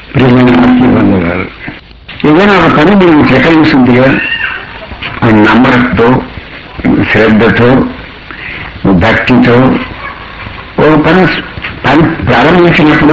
ప్రియమైన ఆత్మబంధు గారు ఏదైనా ఒక పని మీరు సెకండ్స్గా నమ్మకంతో శ్రద్ధతో భక్తితో ఒక పని పని ప్రారంభించినప్పుడు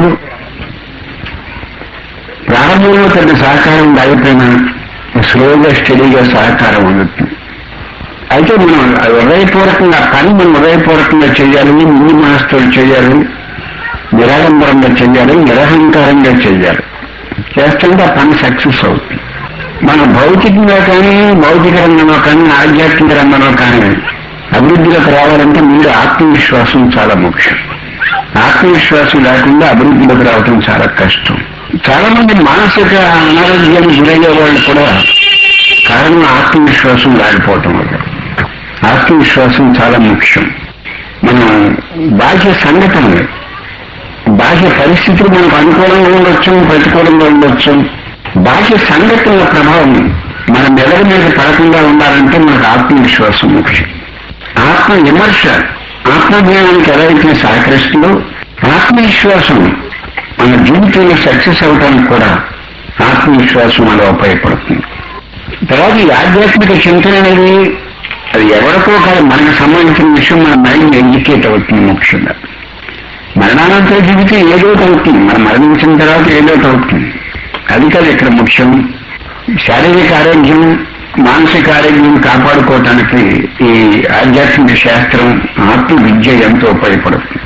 ప్రారంభంలో పెద్ద సహకారం లేకపోయినా స్లోగా స్టడీగా సహకారం అందుతుంది అయితే మనం హృదయపూర్వకంగా ఆ పని మనం హృదయపూర్వకంగా చేయాలి ముందు మనసుతో చేయాలి నిరాడంబరంగా చేయాలి నిరహంకారంగా చేయాలి చేస్తుంటే ఆ పని సక్సెస్ అవుతుంది మన భౌతికంగా కానీ భౌతిక రంగంలో కానీ ఆధ్యాత్మిక రంగంలో కానీ అభివృద్ధిలోకి రావాలంటే ముందు ఆత్మవిశ్వాసం చాలా ముఖ్యం ఆత్మవిశ్వాసం లేకుండా అభివృద్ధిలోకి రావడం చాలా కష్టం చాలా మంది మానసిక అనారోగ్యానికి గురయ్యే వాళ్ళు కూడా కారణం ఆత్మవిశ్వాసం లేకపోవటం వల్ల ఆత్మవిశ్వాసం చాలా ముఖ్యం మనం బాహ్య సంఘటనలు బాహ్య పరిస్థితులు మనకు అనుకూలంగా ఉండొచ్చు ప్రతికూలంగా ఉండొచ్చు బాహ్య సంఘటనల ప్రభావం మన మెదడు మీద పడకుండా ఉండాలంటే మనకు ఆత్మవిశ్వాసం ముఖ్యం ఆత్మ విమర్శ ఆత్మజ్ఞానానికి ఎలా అయితే సహకరిస్తుందో ఆత్మవిశ్వాసం మన జీవితంలో సక్సెస్ అవడానికి కూడా ఆత్మవిశ్వాసం అలా ఉపయోగపడుతుంది తర్వాత ఈ ఆధ్యాత్మిక చింతన అనేది అది ఎవరికో కాదు మనకు సంబంధించిన విషయం మన మైండ్ ఎడ్యుకేట్ అవుతుంది ముఖ్యంగా మరణానంతర జీవితం ఏదో ఒకటి అవుతుంది మనం మరణించిన తర్వాత ఏదో ఒకటి అవుతుంది అది కాదు ఇక్కడ ముఖ్యం శారీరక ఆరోగ్యం మానసిక ఆరోగ్యం కాపాడుకోవటానికి ఈ ఆధ్యాత్మిక శాస్త్రం ఆత్మ విద్య ఎంతో ఉపయోగపడుతుంది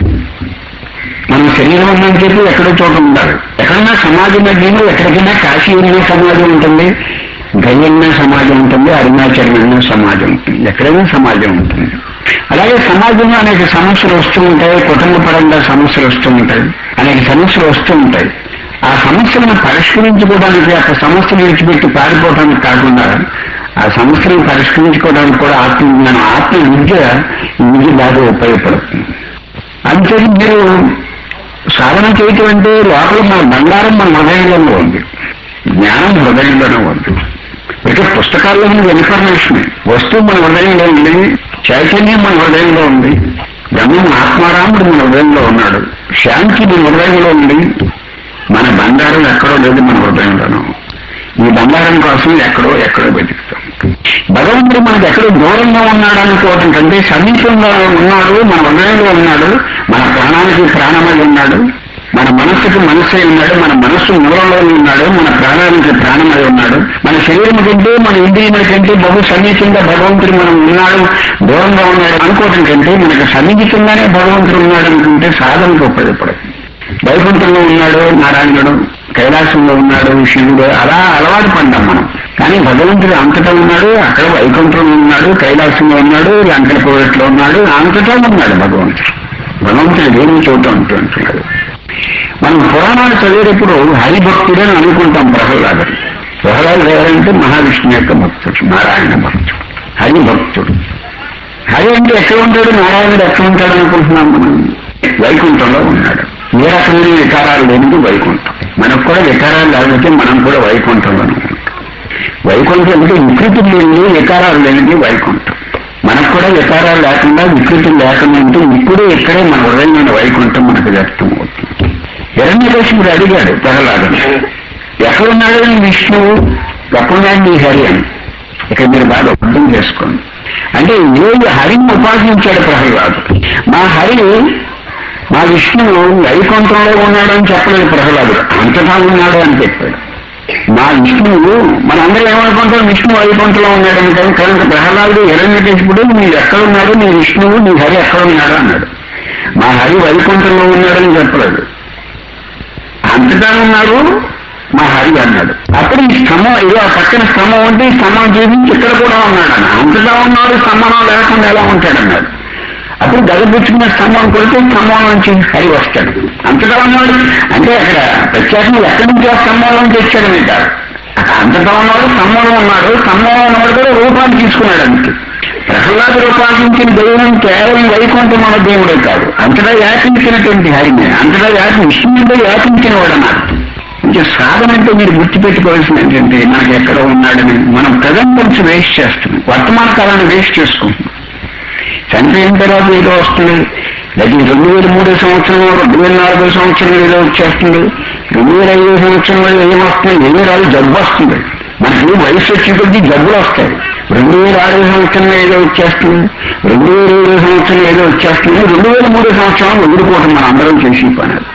మనం శరీరం ఉందని చెప్పి ఎక్కడో చోట ఉండాలి ఎక్కడన్నా సమాజం మధ్యలో ఎక్కడికైనా కాశీ వెళ్ళిన సమాజం ఉంటుంది గయ్యన్న సమాజం ఉంటుంది అరుణాచలం వెళ్ళిన సమాజం ఉంటుంది ఎక్కడైనా సమాజం ఉంటుంది అలాగే సమాజంలో అనేక సమస్యలు వస్తూ ఉంటాయి కుటుంబ పరంగా సమస్యలు వస్తూ ఉంటాయి అనేక సమస్యలు వస్తూ ఉంటాయి ఆ సమస్యలను పరిష్కరించుకోవడానికి ఆ సమస్యను విడిచిపెట్టి పారిపోవడానికి కాకుండా ఆ సమస్యలను పరిష్కరించుకోవడానికి కూడా ఆత్మజ్ఞానం ఆత్మ విద్య ఈ విద్య బాగా ఉపయోగపడుతుంది అంతే మీరు సాధన చేయటం అంటే లోపల మన బంగారం మన హృదయంలోనే ఉంది జ్ఞానం హృదయంలోనే ఉంది ఇక పుస్తకాల్లో ఉంది ఇన్ఫర్మేషన్ వస్తువు మన హృదయంలో ఉంది చైతన్యం మన హృదయంలో ఉంది బ్రహ్మం ఆత్మారాముడు మన హృదయంలో ఉన్నాడు శాంతి మన హృదయంలో ఉంది మన బంగారం ఎక్కడో లేదు మన హృదయంలోనూ ఈ బంగారం కోసం ఎక్కడో ఎక్కడో వెతుకుతాం భగవంతుడు మనకు ఎక్కడో దూరంగా ఉన్నాడు అనుకోవటం కంటే సమీపంగా ఉన్నాడు మన హృదయంలో ఉన్నాడు మన ప్రాణానికి ప్రాణమై ఉన్నాడు మన మనస్సుకి మనస్సై ఉన్నాడు మన మనస్సు మూలంలో ఉన్నాడు మన ప్రాణానికి ప్రాణమై ఉన్నాడు మన శరీరం కంటే మన ఇంద్రియముల కంటే బహు సన్నిహితంగా భగవంతుడు మనం ఉన్నాడు దూరంగా ఉన్నాడు అనుకోవటం కంటే మనకు సన్నిహితంగానే భగవంతుడు ఉన్నాడు అనుకుంటే సాధనకు ఉపయోగపడుతుంది వైకుంఠంలో ఉన్నాడు నారాయణుడు కైలాసంలో ఉన్నాడు శివుడు అలా అలవాటు పడ్డాం మనం కానీ భగవంతుడు అంతటా ఉన్నాడు అక్కడ వైకుంఠంలో ఉన్నాడు కైలాసంలో ఉన్నాడు లంకల కోవిట్లో ఉన్నాడు అంతటా ఉన్నాడు భగవంతుడు భగవంతుడు వేరే చోట ఉంటుంటున్నాడు మనం పురాణాలు చదివేటప్పుడు హరిభక్తుడు అని అనుకుంటాం ప్రహ్లాదుడు ప్రహ్లాదుడు ఎవరంటే మహావిష్ణు యొక్క భక్తుడు నారాయణ భక్తుడు హరి భక్తుడు హరి అంటే ఎక్కడ ఉంటాడు నారాయణుడు ఎక్కడ ఉంటాడు అనుకుంటున్నాం మనం వైకుంఠంలో ఉన్నాడు ఏ రకమైన వికారాలు లేనిది వైకుంఠం మనకు కూడా వికారాలు లేకపోతే మనం కూడా వైకుంఠంలోనే ఉంటాం వైకుంఠం అంటే వికృతులు లేనిది వికారాలు లేనిది వైకుంఠం మనకు కూడా వికారాలు లేకుండా వికృతులు లేకుండా ఉంటే ఇప్పుడే ఇక్కడే మన హృదయమైన వైకుంఠం మనకు వ్యక్తం అవుతుంది హిరణ్యకృష్ణుడు అడిగాడు ప్రహ్లాదుడు ఎక్కడున్నాడు నీ విష్ణువు ఎక్కడున్నాడు నీ హరి అని ఇక మీరు బాగా అర్థం చేసుకోండి అంటే ఏ హరిని ఉపాసించాడు ప్రహ్లాదుడు మా హరి మా విష్ణువు వైకుంఠంలో ఉన్నాడని చెప్పలేదు ప్రహ్లాదుడు అంతటా ఉన్నాడు అని చెప్పాడు మా విష్ణువు మనందరూ ఏమనుకుంటాం విష్ణువు వైకుంఠంలో ఉన్నాడని కానీ కనుక ప్రహ్లాదుడు హిరణ్యకృష్ణుడు నీ ఎక్కడ ఉన్నాడు నీ విష్ణువు నీ హరి ఎక్కడ ఉన్నాడు అన్నాడు మా హరి వైకుంఠంలో ఉన్నాడని చెప్పలేదు అంతటా ఉన్నాడు మా హరి అన్నాడు అప్పుడు ఈ స్తంభం ఇదో ఆ పక్కన స్తంభం ఉంటే ఈ స్తంభం చూపించి ఇక్కడ కూడా ఉన్నాడు అన్న అంతటా ఉన్నాడు స్తంభనం లేకుండా ఎలా ఉంటాడన్నాడు అప్పుడు గదపుచ్చుకున్న స్తంభం కొడితే స్తంభం నుంచి హరి వస్తాడు అంతటా ఉన్నాడు అంటే అక్కడ ప్రత్యేకంగా ఎక్కడి నుంచి ఆ స్తంభం నుంచి వచ్చాడని కాదు అంతటా ఉన్నాడు స్తంభంలో ఉన్నాడు స్తంభంలో ఉన్నాడు కూడా రూపాన్ని తీసుకున్నాడు అంతే ప్రహ్లాద రూపాంకించిన దైవం కేవలం వైకుంఠం మన దేవుడే కాదు అంతటా వ్యాపించినటువంటి హరిని అంతటా వ్యాపి విష్ణువుతో వ్యాపించిన వాడు అన్నారు ఇంకా సాధన అంటే మీరు గుర్తుపెట్టుకోవాల్సింది ఏంటంటే నాకు ఎక్కడ ఉన్నాడని మనం ప్రజెంట్ వేస్ట్ చేస్తున్నాం వర్తమాన కాలాన్ని వేస్ట్ చేసుకుంటున్నాం చనిపోయిన తర్వాత ఏదో వస్తుంది లేదా ఈ రెండు వేల మూడో సంవత్సరం రెండు వేల నాలుగో సంవత్సరం ఏదో వచ్చేస్తుంది రెండు వేల ఐదో సంవత్సరంలో ఏమొస్తుంది ఏమీ రాదు జబ్బు వస్తుంది మనకి వయసు వచ్చే కొద్దీ జబ్బులు వస్తాయి రెండు వేల ఆరో సంవత్సరంలో ఏదో వచ్చేస్తుంది రెండు వేల ఏడో సంవత్సరం ఏదో వచ్చేస్తుంది రెండు వేల మూడో సంవత్సరం వదిలిపోవటం మనం అందరం చేసి పని అది.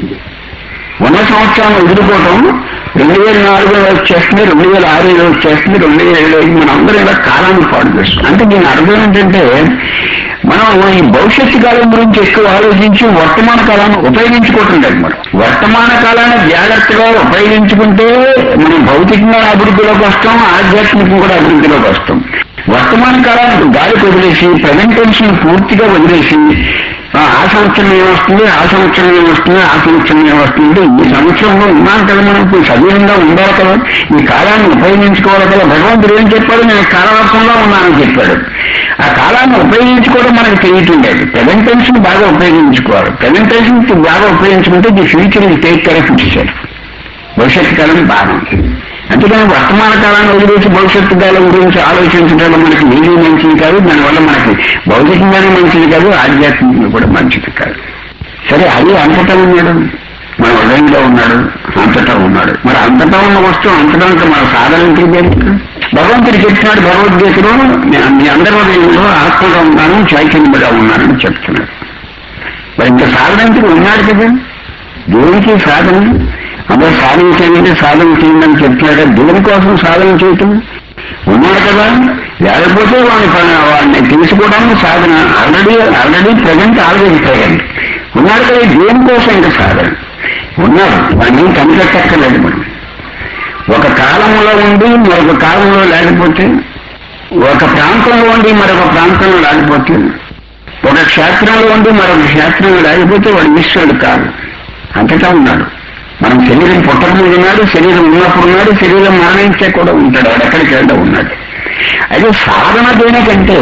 ఉన్న సంవత్సరాన్ని వదిలిపోవటం రెండు వేల నాలుగులో వచ్చేస్తుంది రెండు వేల ఆరులో వచ్చేస్తుంది రెండు వేల ఏడులో మనం అందరం ఇలా కాలాన్ని పాడు చేస్తాం అంటే దీని అర్థం ఏంటంటే మనం ఈ భవిష్యత్తు కాలం గురించి ఎక్కువ ఆలోచించి వర్తమాన కాలాన్ని ఉపయోగించుకోవటం లేదు మనం వర్తమాన కాలాన్ని జాగ్రత్తగా ఉపయోగించుకుంటే మనం భౌతికంగా అభివృద్ధిలోకి వస్తాం ఆధ్యాత్మికంగా కూడా అభివృద్ధిలోకి వస్తాం వర్తమాన కాలానికి గాలికి వదిలేసి ప్రజెంటేషన్ పూర్తిగా వదిలేసి ఆ ఆ సంవత్సరం ఏమొస్తుంది ఆ సంవత్సరం ఏమొస్తుంది ఆ సంవత్సరం ఏమొస్తుంది ఈ సంవత్సరంలో ఉన్నాం కదా మనం ఇప్పుడు సజీవంగా ఉండాలి కదా ఈ కాలాన్ని ఉపయోగించుకోవాలి కదా భగవంతుడు ఏం చెప్పాడు నేను కాలవర్షంలో ఉన్నానని చెప్పాడు ఆ కాలాన్ని ఉపయోగించుకోవడం మనకు తెలియట్లేదు ప్రజెంటేషన్ బాగా ఉపయోగించుకోవాలి ప్రజెంటేషన్ బాగా ఉపయోగించుకుంటే ది ఫ్యూచర్ ఇది టేక్ కేర్ ఆఫ్ ఇచ్చారు భవిష్యత్తు కాలం బాగా ఉంటుంది అంతేకాని వర్తమాన కాలాన్ని వదిలేసి భవిష్యత్తు కాలం గురించి ఆలోచించడం మనకి ఏమీ మంచిది కాదు దానివల్ల మనకి భౌతికంగానే మంచిది కాదు ఆధ్యాత్మికంగా కూడా మంచిది కాదు సరే అది అంతటా ఉన్నాడు మన హృదయంలో ఉన్నాడు అంతటా ఉన్నాడు మరి అంతటా ఉన్న వస్తువు అంతటా ఉంటే మన సాధన ఎందుకు దేనికి? భగవంతుడు చెప్తున్నాడు భగవద్గీతలో నేను మీ అందరి హృదయంలో ఆత్మగా ఉన్నాను చైతన్యగా ఉన్నానని చెప్తున్నాడు మరి ఇంత సాధన ఎందుకు ఉన్నాడు కదా దేవునికి సాధన అందరూ సాధన చేయండి సాధన చేయండి అని చెప్తున్నాడు దేవుని కోసం సాధన చేయటం ఉన్నాడు కదా లేకపోతే వాడిని ప- వాడిని తెలుసుకోవడానికి సాధన already already present already present ఉన్నాడు కదా దేని కోసం ఇంకా సాధన ఉన్నాడు వాడిని ఏం కనిపెట్టక్కర్లేదు మనం ఒక కాలంలో ఉండి మరొక కాలంలో లేకపోతే ఒక ప్రాంతంలో ఉండి మరొక ప్రాంతంలో లేకపోతే ఒక క్షేత్రంలో ఉండి మరొక క్షేత్రంలో లేకపోతే వాడు ఈశ్వరుడు కాదు అంతటా ఉన్నాడు మనం శరీరం పుట్టకముందు ఉన్నాడు శరీరం ఉన్నప్పుడు ఉన్నాడు శరీరం మరణించే కూడా ఉంటాడు వాడు ఎక్కడికి వెళ్ళా ఉన్నాడు అయితే సాధన దేనికంటే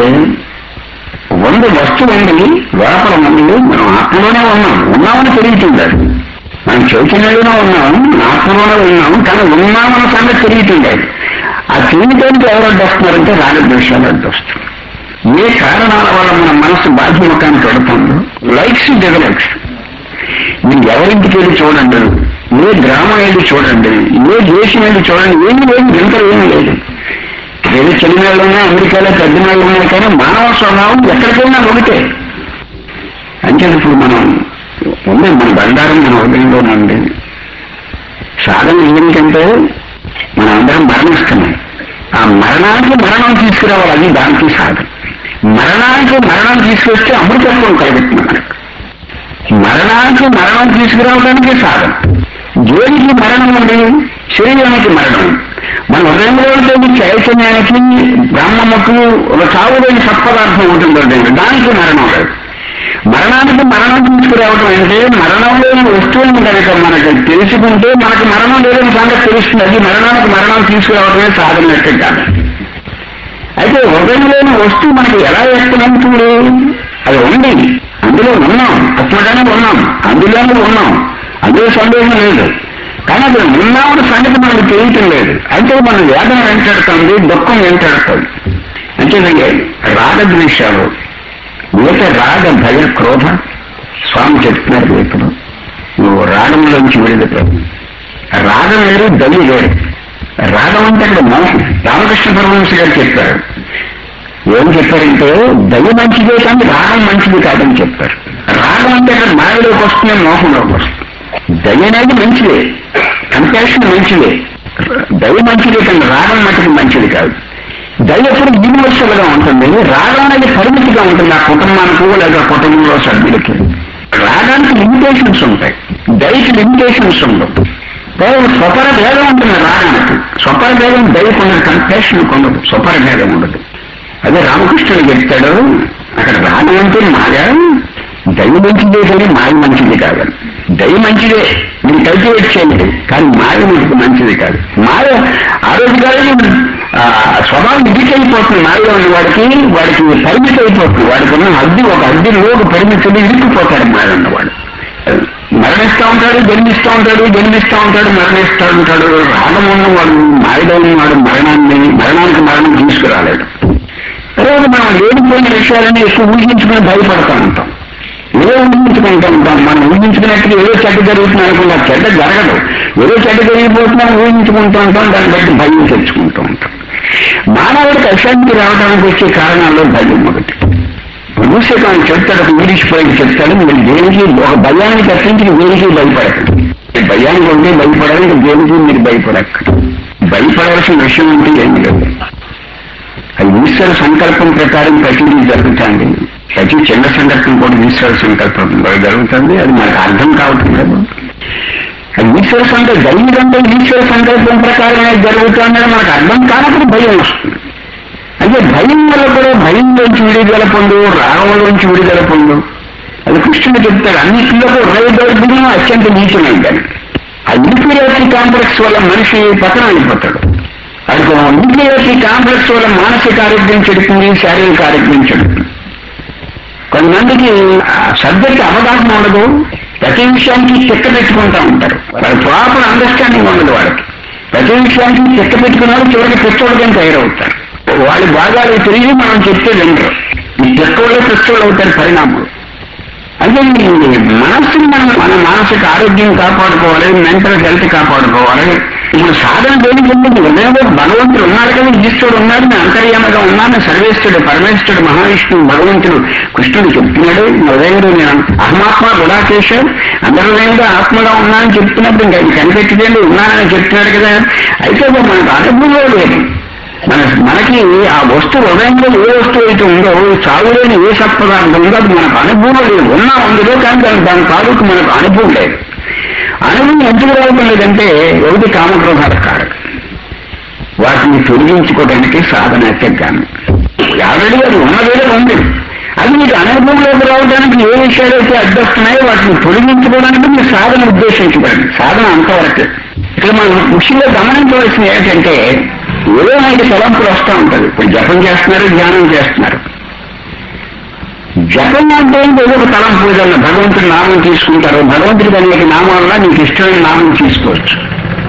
వంద వస్తువు ఉంది లోపల ఉంది మనం ఆత్మలోనే ఉన్నాం ఉన్నామని తెలియటుండాలి మనం చైతన్యంలోనే ఉన్నాం ఆత్మలోనే ఉన్నాం కానీ ఉన్నామన్న సంగతి తెలియటుండాలి ఆ తెలియటానికి ఎవరు అడ్డొస్తున్నారంటే రాగద్వేషాలు అడ్డొస్తారు ఏ కారణాల వల్ల మన మనసు బాధ్యముఖానికి వెళుతుందో లైక్స్ డిజలైక్స్ మీరు ఎవరింటికి వెళ్ళి చూడండి ఏ గ్రామం వెళ్ళి చూడండి ఏ దేశం వెళ్ళి చూడండి ఏమి లేదు వింతలు ఏమీ లేదు ఏదో చిన్నవాళ్ళు ఉన్నాయి అమెరికాలో పెద్ద వాళ్ళు ఉన్నాయి కానీ మానవ స్వభావం ఎక్కడికైనా ఒకటే అంటే ఇప్పుడు మనం ఉంది మన బండారం మన హృదయంలో ఉంది సాధన ఏంటంటే మనం అందరం మరణిస్తున్నాం ఆ మరణానికి మరణం తీసుకురావాలి అది దానికి సాధన మరణానికి మరణం తీసుకొస్తే అమృతత్వం కలుగుతుంది మనకు మరణానికి మరణం తీసుకురావడానికి సాధన దేనికి మరణం ఉంది శరీరానికి మరణం మన హృదయంలో ఉండే చైతన్యానికి బ్రహ్మముకు ఒక చావులేని సత్పదార్థం ఉంటుంది దానికి మరణం లేదు మరణానికి మరణం తీసుకురావడం అంటే మరణం లేని వస్తువుని కనుక మనకు తెలుసుకుంటే మనకు మరణం లేదని సంగతి తెలుస్తుంది అది మరణానికి మరణం తీసుకురావడమే సాధన యొక్క కాదు అయితే హృదయంలోని వస్తువు మనకి ఎలా వ్యక్తమవుతుంది అది ఉంది అందులో ఉన్నాం తప్పగానే ఉన్నాం అందులోనే ఉన్నాం అందులో సందేహం లేదు కానీ అది ఉన్నామన్న సంగతి మనకు తెలియటం లేదు అంటే మన వేదన వెంటాడుతుంది దుఃఖం వెంటాడుతుంది అంటే రాగద్వేషాలు మిగత రాగ భయ క్రోధ స్వామి చెప్తున్నారు ఇప్పుడు నువ్వు రాగంలోంచి విడుదల రాగం వేరు దలి వేరు రాగం అంటే అక్కడ మోహం రామకృష్ణ పరమహంస గారు చెప్పారు ఏం చెప్పారంటే దయ మంచిదే కానీ రాగం మంచిది కాదని చెప్పారు రాగం అంటే అక్కడ మాయలోకి వస్తుంది మోహంలోకి వస్తుంది దయ అనేది మంచిదే కంపాషన్ మంచిదే దయ మంచిదే కానీ రాగం మటుకు మంచిది కాదు దయ ఎప్పుడు యూనివర్సల్ గా ఉంటుంది రాగం అనేది పరిమితిగా ఉంటుంది ఆ కుటుంబానికి లేదా కుటుంబంలో సభ్యులకి రాగానికి లిమిటేషన్స్ ఉంటాయి దయకి లిమిటేషన్స్ ఉండవు దయ స్వపర భేదం ఉంటుంది రాగానికి స్వపర భేదం దయకు ఉండదు కంపాషన్ ఉండదు స్వపర భేదం ఉండదు అదే రామకృష్ణుడు చెప్తాడు అక్కడ రాగం అంటే మాయ దయ మంచిదే కానీ మాయ మంచిది కాదని దయ మంచిదే మీరు కల్టివేట్ చేయండి కానీ మాయ మీకు మంచిది కాదు మాయ ఆ రోజు కాదు ఆ, స్వభావం ఇరికైపోతుంది మాయలో ఉన్న వాడికి వాడికి పరిమితి అయిపోతుంది వాడికి ఉన్న అద్దె ఒక అద్దెలో ఒక పరిమితిలో ఇరుక్కుపోతాడు మాయ ఉన్నవాడు మరణిస్తూ ఉంటాడు జన్మిస్తూ ఉంటాడు జన్మిస్తూ ఉంటాడు మరణిస్తూ ఉంటాడు రాగం ఉన్నవాడు మాయలో ఉన్నవాడు మరణాన్ని మరణానికి మరణం తీసుకురాలేడు తర్వాత మనం లేనిపోయిన విషయాలని ఎక్కువ ఊహించుకుని భయపడతా ఉంటాం ఏదో ఊహించుకుంటూ ఉంటాం మనం ఊహించుకున్నట్టుగా ఏదో చెడ్డ జరుగుతుంది అనుకుంటాం చెడ్డ జరగదు ఏదో చెడ్డ జరిగిపోతున్నాం ఊహించుకుంటూ ఉంటాం దాన్ని బట్టి భయం తెచ్చుకుంటూ ఉంటాం మానవుడికి అశాంతి రావడానికి వచ్చే కారణాల్లో భయం ఒకటి రూసేకాన్ని చెప్తాడు ఒక ఇంగ్లీష్ పోయి చెప్తాడు మీరు దేనికి ఒక భయాన్ని తప్పించి దేనికి భయపడకండి భయానికి ఉంటే భయపడాలి దేనికి మీరు భయపడక భయపడాల్సిన విషయం అంటే ఏమి లేదు అది ఈశ్వర సంకల్పం ప్రకారం ప్రతిదీ జరుగుతుంది ప్రతి చిన్న సంకల్పం కూడా ఈశ్వర సంకల్పం జరుగుతుంది అది మనకు అర్థం కావటం లేదు అది ఈశ్వర సంకల్పం జరిగిందంటే ఈశ్వర సంకల్పం ప్రకారమే జరుగుతుందని మనకు అర్థం కానప్పుడు భయం వస్తుంది అంటే భయం వల్ల కూడా భయంలోంచి విడుదల పొందు రాగంలోంచి విడుదల పొందు అది కృష్ణుడు చెప్తాడు అన్నింటిలో హృదయ దౌర్బల్యం అత్యంత నీచమైందని ఆ ఇన్ఫీరియారిటీ కాంప్లెక్స్ వల్ల మనిషి పతనం అయిపోతాడు అది ఇన్ఫీరియారిటీ కాంప్లెక్స్ వల్ల మానసిక ఆరోగ్యం చెడుతుంది శారీరక ఆరోగ్యం చెడుతుంది కొంతమందికి సబ్జెక్ట్ అవగాహన ఉండదు ప్రతి విషయానికి చెక్క పెట్టుకుంటా ఉంటారు వాళ్ళకి ప్రాపర్ అండర్స్టాండింగ్ ఉండదు వాళ్ళకి ప్రతి విషయానికి చెక్క పెట్టుకున్నారు చివరికి పిచ్చోళ్ళకి తయారవుతారు వాళ్ళ భాగాలు తిరిగి మనం చెప్తే వినరు ఈ చెక్కోళ్ళే పిచ్చోళ్ళు అవుతారు పరిణామాలు అంటే ఈ మనస్సుని మనం మన మానసిక ఆరోగ్యం కాపాడుకోవాలి మెంటల్ హెల్త్ కాపాడుకోవాలి ఇప్పుడు సాధన దేనికి ఉంటుంది హృదయంలో భగవంతుడు ఉన్నాడు కదా ఈశ్వరుడు ఉన్నాడు నేను అంతర్యామగా ఉన్నాను సర్వేశ్వరుడు పరమేశ్వరుడు మహావిష్ణువు భగవంతుడు కృష్ణుడు చెప్తున్నాడు హృదయంలో నేను అహమాత్మ గుడాకేశ అంతర్హృదయంగా ఆత్మగా ఉన్నానని చెప్తున్నప్పుడు ఇంకా ఇది కనిపెట్టిదేంటి ఉన్నానని చెప్తున్నాడు కదా అయితే అది మనకు అనుభవం లేదు మన మనకి ఆ వస్తువు హృదయంలో ఏ వస్తువు అయితే ఉందో చావులేని ఏ సత్పదార్థం ఉందో అది మనకు అనుభవం లేదు ఉన్నా ఉందో కానీ దాని దాని తాలూకు మనకు అనుభవం లేదు అనుభవం ఎందుకు రావడం లేదంటే ఒకటి కామక్రోధాల కారక వాటిని తొలగించుకోవడానికి సాధన అత్యగాను ఆల్రెడీ అది ఉన్నదేదో ఉంది అది మీకు అనుభవంలోకి రావడానికి ఏ విషయాలు అయితే అడ్డొస్తున్నాయో వాటిని తొలగించుకోవడానికి మీరు సాధన ఉద్దేశించబడండి సాధన అంతవరకు ఇక్కడ మనం ముఖ్యంగా గమనించవలసింది ఏంటంటే ఏదో మనకి తలంపులు వస్తూ ఉంటుంది ఇప్పుడు జపం చేస్తున్నారు ధ్యానం చేస్తున్నారు జపం అంటే ఏదో ఒక తలంపు ఏదన్నా భగవంతుడి నామం తీసుకుంటారు భగవంతుడికి అనేక నామాలలో నీకు ఇష్టమైన నామం తీసుకోవచ్చు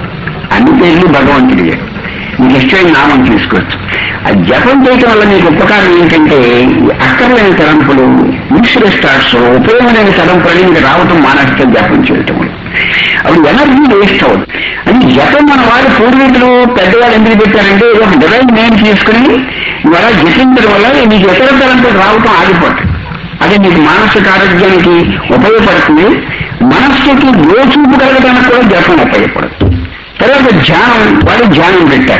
అన్ని పేర్లు భగవంతుడియే నీకు ఇష్టమైన నామం తీసుకోవచ్చు ఆ జపం చేయటం వల్ల నీకు ఉపకారం ఏంటంటే అక్కర్లేని తలంపులు యూస్లెస్ థాట్స్ ఉపయోగమైన తలంపులు నీకు రావటం మానేస్తే జపం చేయటం వల్ల అప్పుడు ఎనర్జీ వేస్ట్ అవుతుంది అని జపం మన వారి పూర్వీకులు పెద్దవాళ్ళు ఎందుకు పెట్టారంటే ఏదో ఒక డివైన్ నేమ్ తీసుకుని ఇవాళ జపించడం వల్ల నీకు ఇతర తలంపులు రావటం ఆగిపోతుంది అది నీకు మానసిక ఆరోగ్యానికి ఉపయోగపడుతుంది మనస్సుకి లోచూపు కలగడానికి కూడా జపం ఉపయోగపడుతుంది తర్వాత ధ్యానం వాళ్ళు ధ్యానం పెట్టారు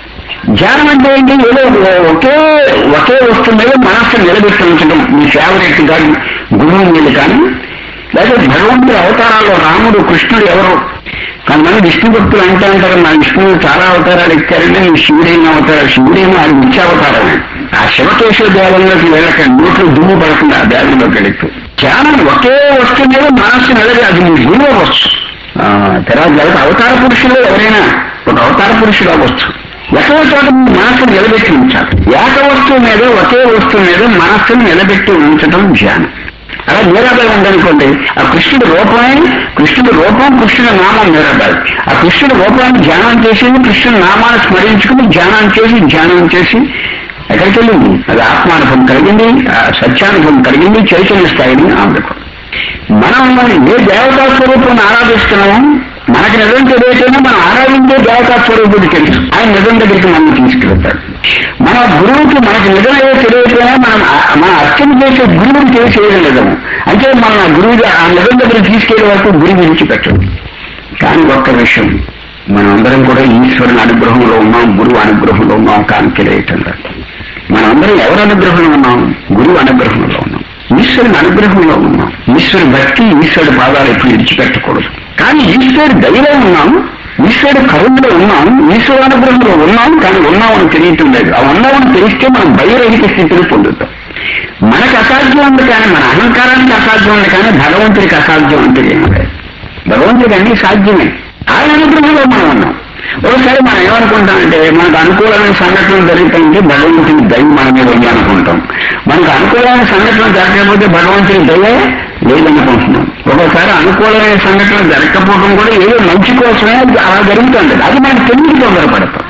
ధ్యానం అంటే ఏంటి ఏదో ఒకే ఒకే వస్తువు మీద మనస్సు నిలబెట్టి ఉంచడం మీ ఫేవరెట్ కానీ గురువు మీద కానీ లేదా భగవంతుడి అవతారాల్లో రాముడు కృష్ణుడు ఎవరు కొంతమంది విష్ణు భక్తులు అంటే అంటారు మా విష్ణువు చాలా అవతారాలు ఎక్కారంటే మీ శివుడైన అవతారాలు శివుడైన అది నిత్యావతారమే ఆ శివకేశ్వర దేవాలయంలోకి వెళ్ళక నోట్లో దుమ్ము పడకుండా ఆ దేవాలయంలోకి వెళుతూ ధ్యానం ఒకే వస్తువు మీద మనస్సు నిలబడి అది మీ గురువు అవ్వచ్చు ఆ, తర్వాత ఎవరికి అవతార పురుషులు ఎవరైనా ఒక అవతార పురుషుడు అవ్వచ్చు ఒకే చోట మీ మనస్సును నిలబెట్టి ఉంచాలి ఏక వస్తువు మీద ఒకే వస్తువు మీద మనస్సును నిలబెట్టి ఉంచడం ధ్యానం అలా మీరాబాయి ఉందనుకోండి ఆ కృష్ణుడి రూపమే కృష్ణుడి రూపం కృష్ణుడి నామం మీరాబాయి ఆ కృష్ణుడి రూపాన్ని ధ్యానం చేసి కృష్ణుడి నామాన్ని స్మరించుకుని ధ్యానం చేసి ధ్యానం చేసి ఎక్కడికి వెళ్ళింది అది ఆత్మానుభవం కలిగింది ఆ సత్యానుభవం కలిగింది చైతన్య స్థాయిని ఆమెకు మనం ఏ దేవతా స్వరూపాన్ని ఆరాధిస్తున్నామో మనకి నిజం తెలియకైనా మనం ఆరాధించే దేవతా స్వరూపుడు తెలుసు ఆయన నిజం దగ్గరికి మనం తీసుకెళ్తాడు మన గురువుకి మనకి నిజం ఏదో తెలియకపోయినా మనం ఆ- మన అర్చన చేసే గురువుని తెలిసేయడం నిజం అంటే మన గురువు ఆ నిజం దగ్గరికి తీసుకెళ్లే వరకు గురువు విడిచిపెట్టడు కానీ ఒక్క విషయం మనం అందరం కూడా ఈశ్వరుని అనుగ్రహంలో ఉన్నాం గురువు అనుగ్రహంలో ఉన్నాం కానీ తెలియటం లేదు మనందరం ఎవరి అనుగ్రహంలో ఉన్నాం గురువు అనుగ్రహంలో ఉన్నాం ఈశ్వరుని అనుగ్రహంలో ఉన్నాం ఈశ్వరు భక్తి ఈశ్వరుడు పాదాలు ఎప్పుడు విడిచిపెట్టకూడదు కానీ ఈశ్వరుడు దయలో ఉన్నాం ఈశ్వరుడు కరుణలో ఉన్నాం ఈశ్వరు అనుగ్రహంలో ఉన్నాం కానీ ఉన్నామని తెలియటం లేదు ఆ ఉన్నామని తెలిస్తే మనం భయరహిత స్థితిని పొందుతాం మనకు అసాధ్యం ఉంది కానీ మన అహంకారానికి అసాధ్యం ఉంది కానీ భగవంతుడికి అసాధ్యం అంటే ఏం లేదు భగవంతుడికి అన్ని సాధ్యమే ఆయన అనుగ్రహంలో మనం ఉన్నాం ఒకసారి మనం ఏమనుకుంటామంటే మనకు అనుకూలమైన సంఘటనలు జరుగుతాయంటే భగవంతుని దయ మన మీద ఉందనుకుంటాం మనకు అనుకూలమైన సంఘటనలు జరగకపోతే భగవంతుని దయ లేదనుకుంటున్నాం ఒకసారి అనుకూలమైన సంఘటనలు జరగకపోవడం కూడా ఏదో మంచి కోసమే అది అలా జరుగుతుంది అది మనకు తెలియదు తొందరపడతాం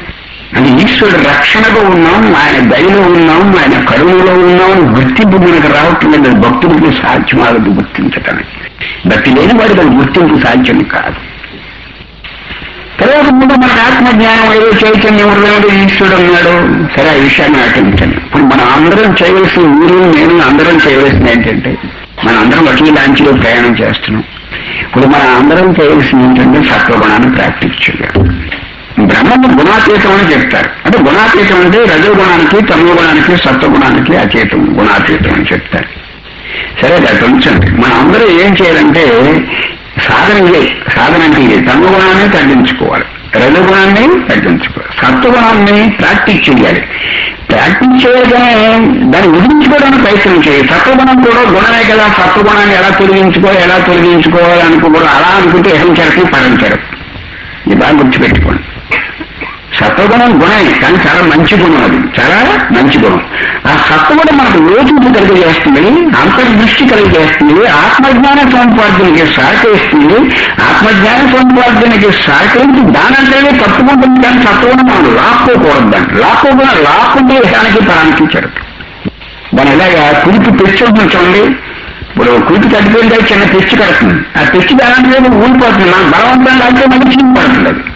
అంటే ఈశ్వరుడు రక్షణలో ఉన్నాం ఆయన దయలో ఉన్నాం ఆయన కరుణలో ఉన్నాం అని గుర్తింపు మనకు రావట్లేదు భక్తుడికి సాధ్యం అవ్వదు గుర్తించటానికి భక్తి లేని వాడికి అది గుర్తింపు సాధ్యం కాదు తర్వాత ముందు మనకు ఆత్మజ్ఞానం ఏదో చైతన్యం ఉన్నాడు ఈశ్వరుడు ఉన్నాడు సరే ఆ విషయాన్ని ఆచరించండి ఇప్పుడు మనం అందరం చేయవలసిన మీరు నేను అందరం చేయవలసింది ఏంటంటే మన అందరం ఒకే లాంఛీలో ప్రయాణం చేస్తున్నాం ఇప్పుడు మనం అందరం చేయవలసింది ఏంటంటే సత్వగుణాన్ని ప్రాక్టీస్ చేయాలి బ్రహ్మము గుణాతీతం అని చెప్తారు అంటే గుణాతీతం అంటే రజోగుణానికి తమోగుణానికి సత్వగుణానికి అచేతం గుణాతీతం అని చెప్తారు సరే అది ఉంచండి మనం అందరూ ఏం చేయాలంటే సాధన ఇదే సాధన అంటే ఇదే తమగుణాన్ని తగ్గించుకోవాలి రజగుణాన్ని తగ్గించుకోవాలి సత్వగుణాన్ని ప్రాక్టీస్ చేయాలి ప్రాక్టీస్ చేయగానే దాన్ని వదిలించుకోవడానికి ప్రయత్నం చేయాలి సత్వగుణం కూడా గుణమే కదా సత్వగుణాన్ని ఎలా తొలగించుకోవాలి ఎలా తొలగించుకోవాలి అనుకోకూడదు అలా అనుకుంటే ఎహంచరకి పరంచరు ఇది బాగా గుర్తుపెట్టుకోండి సత్వగుణం గుణమే కానీ చాలా మంచి గుణం అది చాలా మంచి గుణం ఆ సత్వగుణం మనకు లోచింపు కలిగజేస్తుంది అంతర్దృష్టి కలిగజేస్తుంది ఆత్మజ్ఞాన సముపార్జనకి సహకరిస్తుంది ఆత్మజ్ఞాన సముపార్జనకి సహకరించి దానంతనే తప్పుకుంటుంది కానీ సత్వగుణం మనం లాక్కోకూడదు దాన్ని లాక్కోకుండా లాక్కుంటే దానికి ప్రారంభించారు దాని ఇలాగా కురికి పెచ్చు ఉంటుంది చూడండి ఇప్పుడు కురికి తగ్గిపోయింది చిన్న పెచ్చు కడుతుంది ఆ పెచ్చు దాని ఊడిపోతుంది మనం బలవంతంగా అయితే మనకి చీమ పడుతుంది అది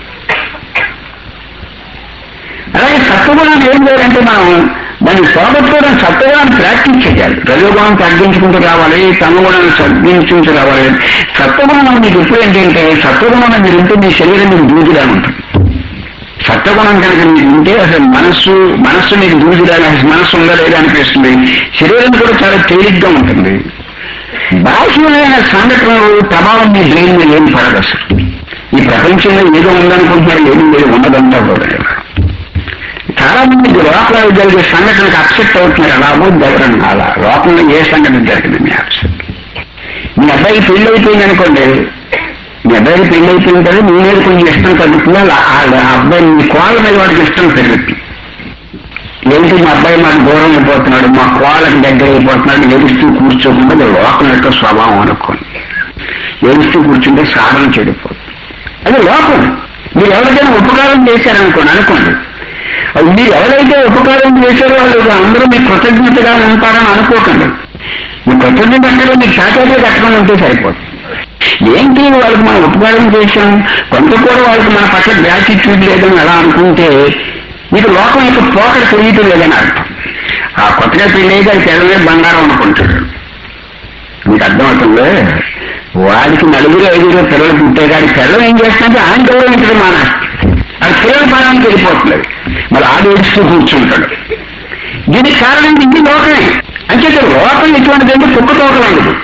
అలాగే సత్వగుణాన్ని ఏం చేయాలంటే మనం దాన్ని పోగొట్టుకోవడం సత్వగుణాన్ని ప్రాక్టీస్ చేయాలి రజోగుణం తగ్గించుకుంటూ రావాలి తమగుణాన్ని తగ్గించుకుంటూ రావాలి సత్వగుణం మీకు ఎప్పుడు ఏంటంటే సత్వగుణం మీరు ఉంటే మీ శరీరం మీకు దూదిలా ఉంటుంది సత్వగుణం కనుక మీకు ఉంటే అసలు మనస్సు మనస్సు మీకు దూదిలా అసలు మనస్సు ఉందా లేదా అనిపిస్తుంది శరీరం కూడా చాలా తేలిగ్గా ఉంటుంది బాహ్యమైన సంఘటనలు ప్రభావం మీ బ్రెయిన్ మీద ఏం పడదు అసలు ఈ ప్రపంచంలో ఏదో ఉందనుకుంటున్నారు ఏమీ లేదు ఉన్నదంతా కూడా చాలా మంది లోపల జరిగే సంఘటనకు అప్సెట్ అవుతున్నారు అలా దగ్గర అలా లోపల ఏ సంఘటన జరిగింది మీ అప్సెట్ మీ అబ్బాయికి పెళ్లి అయిపోయింది అనుకోండి మీ అబ్బాయికి పెళ్లి అయిపోయిన తర్వాత మీ మీద కొంచెం ఇష్టం తగ్గుతుంది ఆ- ఆ అబ్బాయి మీ కోళ్ళ మీద వాడికి ఇష్టం పెరుగుతుంది ఏంటి మా అబ్బాయి మాకు దూరం అయిపోతున్నాడు మా కోళ్ళకి దగ్గర అయిపోతున్నాడు ఏడుస్తూ కూర్చోకుండా అది లోకం యొక్క స్వభావం అనుకోండి ఏడుస్తూ కూర్చుంటే సాధన చెడిపోతుంది అది లోపం మీరు ఎవరికైనా ఉపకారం చేశారనుకోండి అనుకోండి అది మీరు ఎవరైతే ఉపకారం చేశారో వాళ్ళు అందరూ మీకు కృతజ్ఞతగా ఉంటారని అనుకోకండి మీ కృతజ్ఞత అంటే మీకు సాకేతే కట్టడం ఉంటే సరిపోతుంది ఏంటి వాళ్ళకి మనం ఉపకారం చేశాం కొంత కూడా వాళ్ళకి మన పట్ల గ్రాటిట్యూడ్ లేదని అలా అనుకుంటే మీకు లోకం యొక్క పోకడ తెలియటం లేదని అర్థం ఆ కొత్తగా పెళ్ళేది అది తెల్లమే బంగారం అనుకుంటాడు మీకు అర్థమవుతుంది వాడికి నలుగురు ఐదుగురు పిల్లలు పుట్టేగాడి పిల్లలు ఏం చేస్తుంటే ఆయన గౌరవించడం మానేస్తాడు అది పిల్లల పాడానికి వెళ్ళిపోతుంది మరి ఆడు ఏడుస్తూ కూర్చుంటాడు దీనికి కారణం ఇది లోకమే అంచేత లోకం ఎటువంటిదంటే కుక్క తోకలు ఉండదు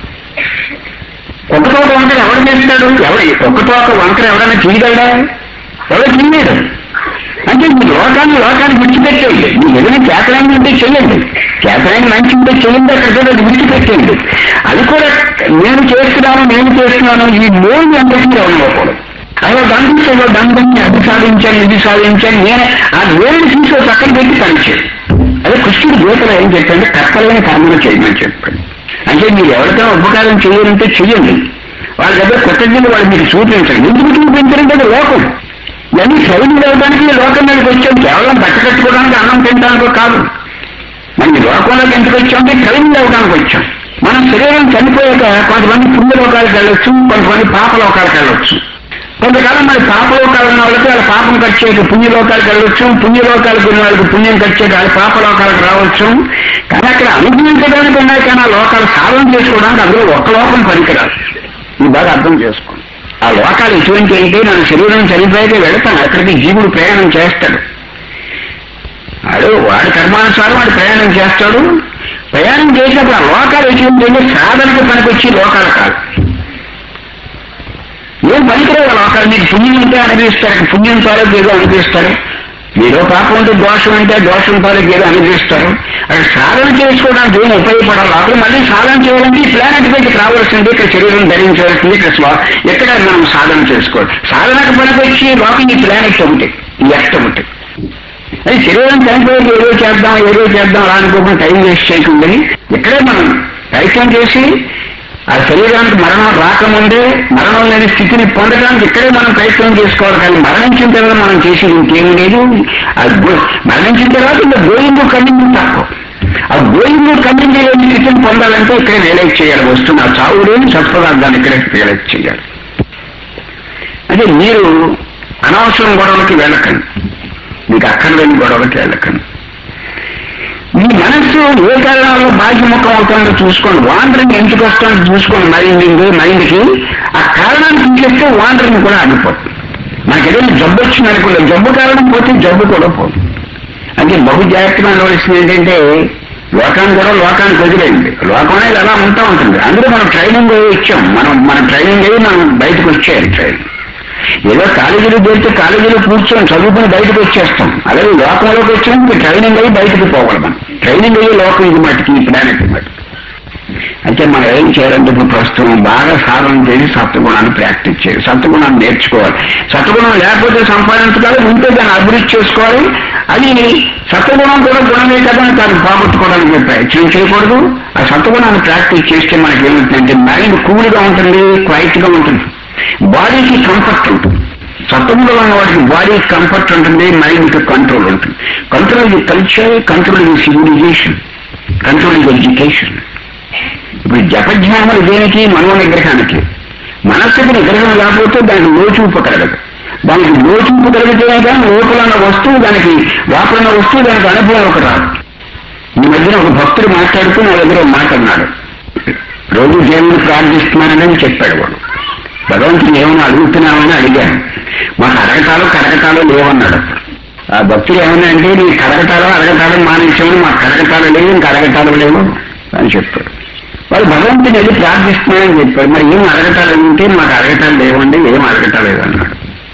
కుక్క తోక వంకర ఎవరు చేస్తాడు ఎవరు కుక్క తోక వంకర ఎవరైనా చేయగలడా ఎవరు చేయలేడు అంటే మీ లోకాన్ని లోకాన్ని విడిచిపెట్టేయండి మీ ఏదైనా చేతనాన్ని ఉంటే చెయ్యండి చేతనాన్ని మంచి ఉంటే చెయ్యండి అక్కడ అది విడిచిపెట్టేయండి అది కూడా నేను చేస్తున్నాను నేను చేస్తున్నాను ఈ లోన్ అందరికీ ఉండకూడదు అలా దండించాలో దండం అది సాధించాను ఇది సాధించాను నేను ఆ లోన్ తీసుకో పక్కన పెట్టి పనిచేయదు అదే కృష్ణుడు గీతలో ఏం చెప్పండి కర్తలైన కర్మలు చేయమని చెప్పండి అంటే మీరు ఎవరికైనా ఉపకారం చేయాలంటే చెయ్యండి వాళ్ళ దగ్గర కృతజ్ఞత వాళ్ళు మీకు చూపించండి ఎందుకు చూపించారంటే అది లోకం ఇవన్నీ ట్రైనింగ్ అవ్వడానికి ఈ లోకం మీదకి వచ్చాం కేవలం బట్ట కట్టుకోవడానికి అన్నం తినడానికో కాదు మనం ఈ లోకంలోకి ఎందుకు వచ్చామంటే ట్రైనింగ్ అవ్వడానికి వచ్చాం మన శరీరం చనిపోయాక కొంతమంది పుణ్య లోకాలకు వెళ్ళొచ్చు కొంతమంది పాప లోకాలకు వెళ్ళొచ్చు కొంతకాలం మరి పాప లోకాలు ఉన్న వాళ్ళకి వాళ్ళ పాపం ఖర్చేకి పుణ్య లోకాలకు వెళ్ళొచ్చు పుణ్య లోకాలకు ఉన్న వాళ్ళకి పుణ్యం ఖర్చేకి వాళ్ళ పాప లోకాలకు రావచ్చు కానీ అక్కడ అనుభవించడానికి ఉన్నాయి కానీ ఆ లోకాలు సాధన చేసుకోవడానికి అందులో ఒక్క లోకం పనికిరాదు ఇది బాగా అర్థం చేసుకోండి ఆ లోకాలు ఎటువంటి అంటే మన శరీరం చనిపోయాక వెళతాం అక్కడికి జీవుడు ప్రయాణం చేస్తాడు వాడు వాడి కర్మానుసారం వాడు ప్రయాణం చేస్తాడు ప్రయాణం చేసినప్పుడు ఆ లోకాలు ఎటువంటి అంటే సాధనకు పనికొచ్చి లోకాలు కాదు ఏం పనికిరావు ఆ లోకాలు మీకు పుణ్యం ఉంటే అనుభవిస్తారు పుణ్యం తాలూకు ఏదో అనిపిస్తారు ఏదో పాపం ఉంటే దోషం ఉంటే దోషం తాలూకు ఏదో అనిపిస్తారు అక్కడ సాధన చేసుకోవడానికి ఏం ఉపయోగపడాలి అక్కడ మళ్ళీ సాధన చేయాలంటే ఈ ప్లానెట్ పైకి రావాల్సింది ఇక్కడ శరీరం ధరించవలసింది ఇక్కడ స్వా ఎక్కడ మనం సాధన చేసుకోవాలి సాధనకు పనికొచ్చి లోకం ఈ ప్లానెట్ ఒకటి ఈ ఎక్ట్ ఒకటి అది శరీరం చనిపోయి ఏదో చేద్దాం ఏదో చేద్దాం అలా అనుకోకుండా టైం వేస్ట్ చేయకుండా ఇక్కడే మనం ప్రయత్నం చేసి ఆ శరీరానికి మరణం రాకముందే మరణం లేని స్థితిని పొందడానికి ఇక్కడే మనం ప్రయత్నం చేసుకోవాలి కానీ మరణించిన తర్వాత మనం చేసేది ఇంకేం లేదు ఆ గో- మరణించిన తర్వాత ఇంకా గోయింగ్ కమింగ్ తక్కువ ఆ గోయింగ్ కమింగ్ లేని స్థితిని పొందాలంటే ఇక్కడే రియలైజ్ చేయాలి వస్తున్న ఆ చావు లేని సత్పదార్థాన్ని ఇక్కడే రియలైజ్ చేయాలి అంటే మీరు అనవసరం గొడవలకి వెళ్ళకండి మీకు అక్కర్లేని గొడవలకి వెళ్ళకండి మీ మనస్సు ఏ కారణాల్లో బాధ్యముఖం అవుతుందో చూసుకోండి వాండరింగ్ ఎందుకు వస్తుందో చూసుకోండి మైండింగ్ మైండ్కి ఆ కారణాన్ని తీసేస్తే వాండరింగ్ కూడా ఆగిపోతుంది మనకి ఏదైనా జబ్బు వచ్చింది అనుకోండి జబ్బు కారణం పోతే జబ్బు కూడా పోతుంది అంటే బహు జాగ్రత్తగా ఉండవలసింది ఏంటంటే లోకాన్ని కూడా లోకానికి వదిలేయండి లోకం అనేది అలా ఉంటా ఉంటుంది అందులో మనం ట్రైనింగ్ అయ్యి ఇచ్చాం మనం మన ట్రైనింగ్ అయ్యి మనం బయటకు వచ్చేయాలి ట్రైనింగ్ ఏదో కాలేజీలో చేస్తే కాలేజీలో కూర్చొని చదువుకుని బయటకు వచ్చేస్తాం అలాగే లోకంలోకి వచ్చినాక ట్రైనింగ్ అయ్యి బయటకు పోవాలి మనం ట్రైనింగ్ అయ్యి లోకం ఇది మట్టికి ఈ ప్లానెట్ మట్టి అయితే మనం ఏం చేయాలంటే ఇప్పుడు ప్రస్తుతం బాగా సాధన చేసి సత్వగుణాన్ని ప్రాక్టీస్ చేయాలి సత్వగుణాన్ని నేర్చుకోవాలి సత్వగుణం లేకపోతే సంపాదించగలరు ఉంటే దాన్ని అభివృద్ధి చేసుకోవాలి అది సత్వగుణం కూడా గుణమే కదా అని దాన్ని పోగొట్టుకోవడానికి ప్రయత్నం చేయకూడదు ఆ సత్వగుణాన్ని ప్రాక్టీస్ చేస్తే మనకి ఏమవుతుందంటే మైండ్ కూల్గా ఉంటుంది క్వైట్ గా ఉంటుంది బాడీకి కంఫర్ట్ ఉంటుంది సత్వంలో ఉన్న వాడికి బాడీకి కంఫర్ట్ ఉంటుంది మైండ్కి కంట్రోల్ ఉంటుంది కంట్రోల్ ఇది కల్చర్ కంట్రోల్ ఇది సివిలైజేషన్ కంట్రోల్ ఇది ఎడ్యుకేషన్ ఇప్పుడు జపజ్ఞానం దేనికి మనో నిగ్రహానికి మనస్సుకి నిగ్రహం లేకపోతే దానికి లోచూపు కలగదు దానికి లోచూపు కలిగితేనే కానీ లోపల ఉన్న వస్తువు దానికి లోపల ఉన్న వస్తువు దానికి అనుభవంలోకి రాదు ఈ మధ్యన ఒక భక్తుడు మాట్లాడుతూ నా దగ్గర ఒక మాట అన్నాడు రోజు దేవుని ప్రార్థిస్తున్నానని చెప్పాడు వాడు భగవంతుని ఏమైనా అడుగుతున్నామని అడిగాను మాకు అడగటాలు కడగటాలు లేవన్నాడు ఆ భక్తుడు ఏమన్నా అంటే నీ కడగటాలు అడగటాలు మానేసామని మాకు కడగటాలు లేవు ఇంకా అడగటాలు లేవు అని చెప్పాడు వాళ్ళు భగవంతుని వెళ్ళి ప్రార్థిస్తున్నానని చెప్పాడు మరి ఏం అడగటాలు ఉంటే మాకు అడగటాలు లేవండి ఏం అడగటం లేదన్నాడు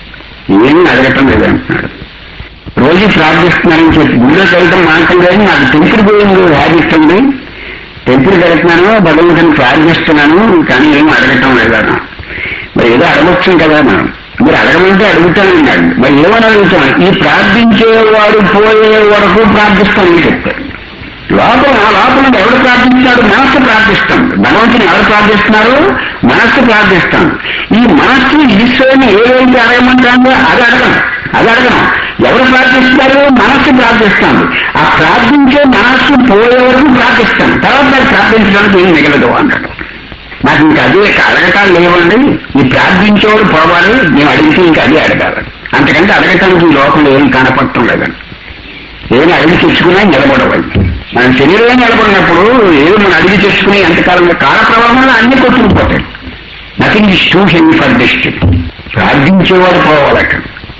ఏం అడగటం లేదంటున్నాడు రోజు ప్రార్థిస్తున్నానని చెప్పి గుడిలోకి వెళ్ళటం మాత్రం లేదు నాకు టెంపుల్ పోయింది హ్యాబిట్ ఉంది టెంపుల్ వెళ్తున్నాను భగవంతుని ప్రార్థిస్తున్నాను కానీ ఏం అడగటం లేదన్నా మరి ఏదో అడగొచ్చు కదా మనం మీరు అడగమంటే అడుగుతానన్నాడు మరి ఏమని అడుగుతాను ఈ ప్రార్థించేవాడు పోయే వరకు ప్రార్థిస్తానని చెప్పాడు లోపల ఆ లోపల ఎవడు ప్రార్థిస్తాడు మనస్సు ప్రార్థిస్తాడు భగవంతుని ఎవరు ప్రార్థిస్తున్నారు మనస్సు ప్రార్థిస్తాడు ఈ మనస్సు ఈశ్వరుని ఏదైతే అడగమంటాడో అది అడగను అది అడగను ఎవరు ప్రార్థిస్తున్నారు మనస్సు ప్రార్థిస్తాడు ఆ ప్రార్థించే మనస్సు పోయే వరకు ప్రార్థిస్తాను తర్వాత దాన్ని ప్రార్థించడానికి ఏం మిగలదు అన్నాడు నాకు ఇంకా అదే అడగటాలు లేవండి ఈ ప్రార్థించేవాడు పోవాలి మేము అడిగితే ఇంకా అదే అడగాలి అంతకంటే అడగటానికి ఈ లోకంలో ఏం కనపడటం లేదండి ఏమైనా అడిగి తెచ్చుకున్నా నిలబడవాలి మన శరీరం నిలబడినప్పుడు ఏదో మనం అడిగి తెచ్చుకుని ఎంతకాలంలో కాల ప్రవాహంలో అన్ని కొట్టుకుపోతాయి nothing is too heavy for district ప్రార్థించేవాడు పోవాలి అక్కడ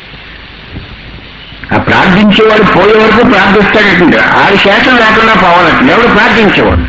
ఆ ప్రార్థించేవాడు పోయే వరకు ప్రార్థిస్తాడంటే ఆ శేషం లేకుండా పోవాలంటే ఎవడు ప్రార్థించేవాడు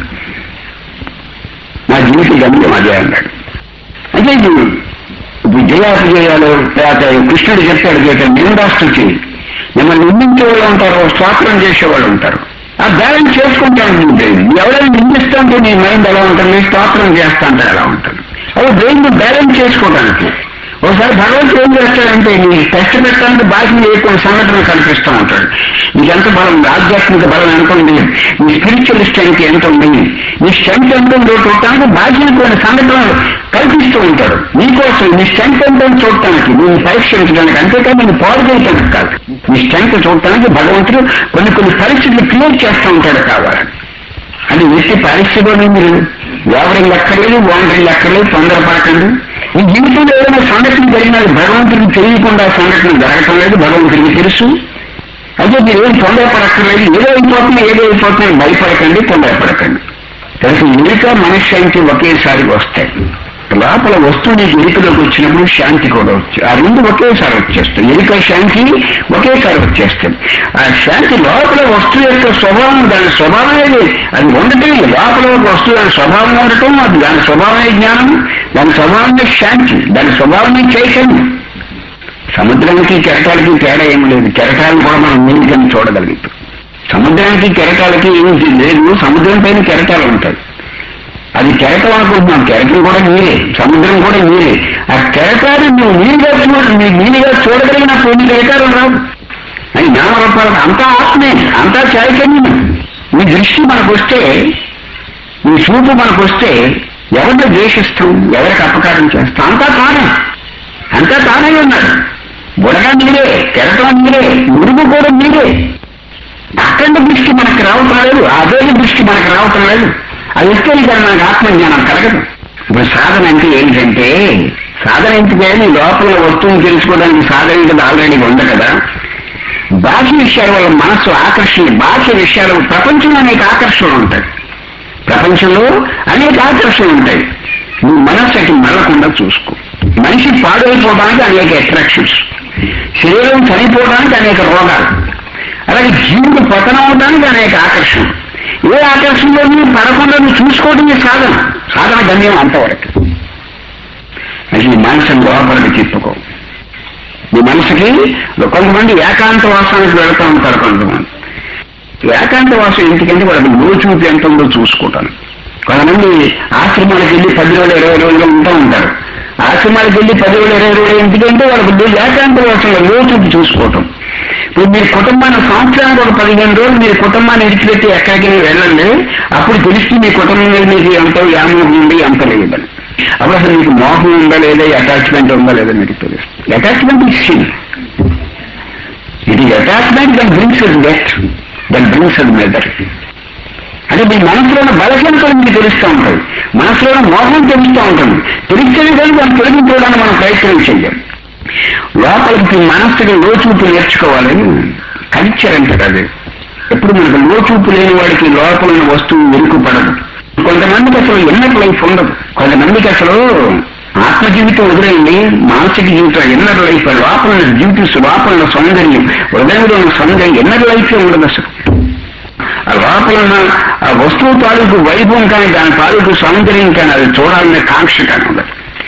నా జీవిత గమ్యం అదే అన్నాడు అంటే ఇది ఇప్పుడు జయాపజయాలు తర్వాత కృష్ణుడు చెప్పాడు చేత నిందాస్తుతి మిమ్మల్ని నిందించే వాళ్ళు ఉంటారు స్వాతంత్రం చేసేవాళ్ళు ఉంటారు ఆ బ్యాలెన్స్ చేసుకుంటాను నీ బ్రెయిన్ ఎవరైనా నిందిస్తుంటే నీ మైండ్ ఎలా ఉంటుంది స్తోత్రం చేస్తా అంటే ఎలా ఉంటుంది అవి బ్రెయిన్ బ్యాలెన్స్ చేసుకోవడానికి ఒకసారి భగవంతుడు ఏం చేస్తాడంటే నీ టెస్ట్ పెట్టడానికి బాధ్యత ఎక్కువ సంఘటనలు కల్పిస్తూ ఉంటాడు నీకు ఎంత బలం ఆధ్యాత్మిక బలం ఎంత ఉంది నీ స్పిరిచువల్ స్ట్రెంత్ ఎంత ఉంది నీ స్ట్రెంత్ ఎంత ఉందో చూడటానికి బాధ్యతమైన సంఘటనలు కల్పిస్తూ ఉంటాడు నీకోసం నీ స్ట్రెంత్ ఎంత ఉందో చూడటానికి నేను పరీక్షించడానికి అంతేకాని నేను పాడు చేయటానికి కాదు నీ స్ట్రెంత్ చూడటానికి భగవంతుడు కొన్ని కొన్ని పరిస్థితులు క్రియేట్ చేస్తూ ఉంటాడు కావాలి అది ఎట్టి పరిస్థితిలో మీరు ఎవరింగ్ ఎక్కర్లేదు వాండరింగ్ ఎక్కర్లేదు తొందరపడకండి ఈ జీవితంలో ఏదైనా సంఘటన జరిగినది భగవంతుడికి తెలియకుండా సంఘటన జరగటం లేదు భగవంతుడికి తెలుసు అదే మీరు ఏం తొందరపడక్కర్లేదు ఏదో అయిపోతుంది ఏదో అయిపోతుంది భయపడకండి తొందరపడకండి తెలుసు ఎరుక మనశ్శాంతి ఒకేసారి వస్తాయి లోపల వస్తువు నీకు ఎరుకలోకి వచ్చినప్పుడు శాంతి కూడా వచ్చి ఆ రెండు ఒకేసారి వచ్చేస్తాయి ఎరుక శాంతి ఒకేసారి వచ్చేస్తాయి ఆ శాంతి లోపల వస్తువు యొక్క స్వభావం దాని స్వభావమే అది ఉండటం లోపల ఒక వస్తువు దాని స్వభావం ఉండటం అది దాని స్వభావమే జ్ఞానం దాని స్వభావమే శాంతి దాని స్వభావమే చైతన్యం సముద్రానికి కెరటాలకి తేడా ఏమి లేదు కెరటాలను కూడా మనం నీటిని చూడగలుగుతాం సముద్రానికి కెరటాలకి ఏమి లేదు సముద్రం పైన కెరటాలు ఉంటాయి అది కెరటం అనుకుంటున్నాం కెరటం కూడా నీరే సముద్రం కూడా నీరే ఆ కెరటాలు నువ్వు నీరుగా చూడ నీ నీరుగా చూడగలిగినప్పుడు నీ కెరటాలు రావు అని జ్ఞానరూపాలు అంతా ఆత్మే అంతా చైతన్యం నీ దృష్టి మనకు వస్తే నీ చూపు మనకు వస్తే ఎవరిని ద్వేషిస్తాం ఎవరికి అపకారం చేస్తాం అంతా తానే అంతా తానే ఉన్నాడు బుడగా మీరే కెరటం మీరే మురుగు కూడా మీరే అఖండ దృష్టి మనకు రావటం లేదు అదే దృష్టి మనకు రావటం లేదు అది ఇస్తే ఇక్కడ మనకు ఆత్మజ్ఞానం కలగదు ఇప్పుడు సాధన అంటే ఏంటంటే సాధన ఎందుకే నీ లోపల వస్తువుని తెలుసుకోవడానికి సాధన కదా ఆల్రెడీ ఉంది కదా బాహ్య విషయాల వల్ల మనస్సు ఆకర్షణ బాహ్య విషయాలు ప్రపంచంలో అనేక ఆకర్షణలు ఉంటాయి ప్రపంచంలో అనేక ఆకర్షణలు ఉంటాయి నువ్వు మనస్సు అటు మళ్ళకుండా చూసుకో మనిషి పాడైపోవడానికి అనేక అట్రాక్షన్స్ శరీరం చనిపోవడానికి అనేక రోగాలు అలాగే జీవుడు పతనం అవడానికి అనేక ఆకర్షణ ఏ ఆకర్షణలో నువ్వు పడకుండా నువ్వు చూసుకోవడమే సాధన సాధన గమ్యం అంతవరకు అది నీ మనసుని లోపలికి తిప్పుకో నీ మనసుకి కొంతమంది ఏకాంత వాసానికి వెళ్తా ఉంటారు కొంతమంది ఏకాంత వాసం ఎందుకంటే వాళ్ళకి లోచూపు ఎంత ఉందో చూసుకోవటాను కొంతమంది ఆశ్రమాలకు వెళ్ళి పది రోజులు ఇరవై రోజులు ఉంటా ఉంటారు ఆశ్రమాలకు వెళ్ళి పది రోజులు ఇరవై రోజులు ఎందుకంటే వాళ్ళకి ఏకాంత వాసంలో లోచూపు చూసుకోవటం ఇప్పుడు మీ కుటుంబాన్ని సంవత్సరానికి ఒక పదిహేను రోజులు మీరు కుటుంబాన్ని విడిచిపెట్టి ఎక్కడికి వెళ్ళండి అప్పుడు తెలిసి మీ కుటుంబం మీద మీకు ఎంత వ్యామోహం ఉంది ఎంత లేదని అప్పుడు అసలు మీకు మోహం ఉందా లేదా అటాచ్మెంట్ ఉందా లేదా మీకు తెలుస్తుంది attachment is seen it is attachment then brings is death then brings is mother అంటే మీ మనసులో ఉన్న బలహీనతలు మీకు తెలుస్తూ ఉంటాయి మనసులో ఉన్న మోహం తెలుస్తూ ఉంటుంది తెలిస్తేనే కానీ దాన్ని తొలగించుకోవడానికి మనం ప్రయత్నం చేయాలి లోపలికి మనస్సుకి లోచూపు నేర్చుకోవాలి కల్చర్ అంటారు అది ఎప్పుడు మనకు లోచూపు లేని వాడికి లోపల ఉన్న వస్తువు వెనుకపడదు కొంతమందికి అసలు ఎన్నర్ లైఫ్ ఉండదు కొంతమందికి అసలు ఆత్మ జీవితం వదిలేయండి మానసిక జీవితం ఎన్నర్ లైఫ్ లోపల ఉన్న జీవితం లోపల ఉన్న సౌందర్యం హృదయంలో ఉన్న సౌందర్యం ఎన్నర్ లైఫ్ ఉండదు అసలు ఆ లోపల ఉన్న ఆ వస్తువు తాలూకు వైభవం కానీ దాని తాలూకు సౌందర్యం కానీ అది చూడాలనే కాంక్ష కానీ ఉండదు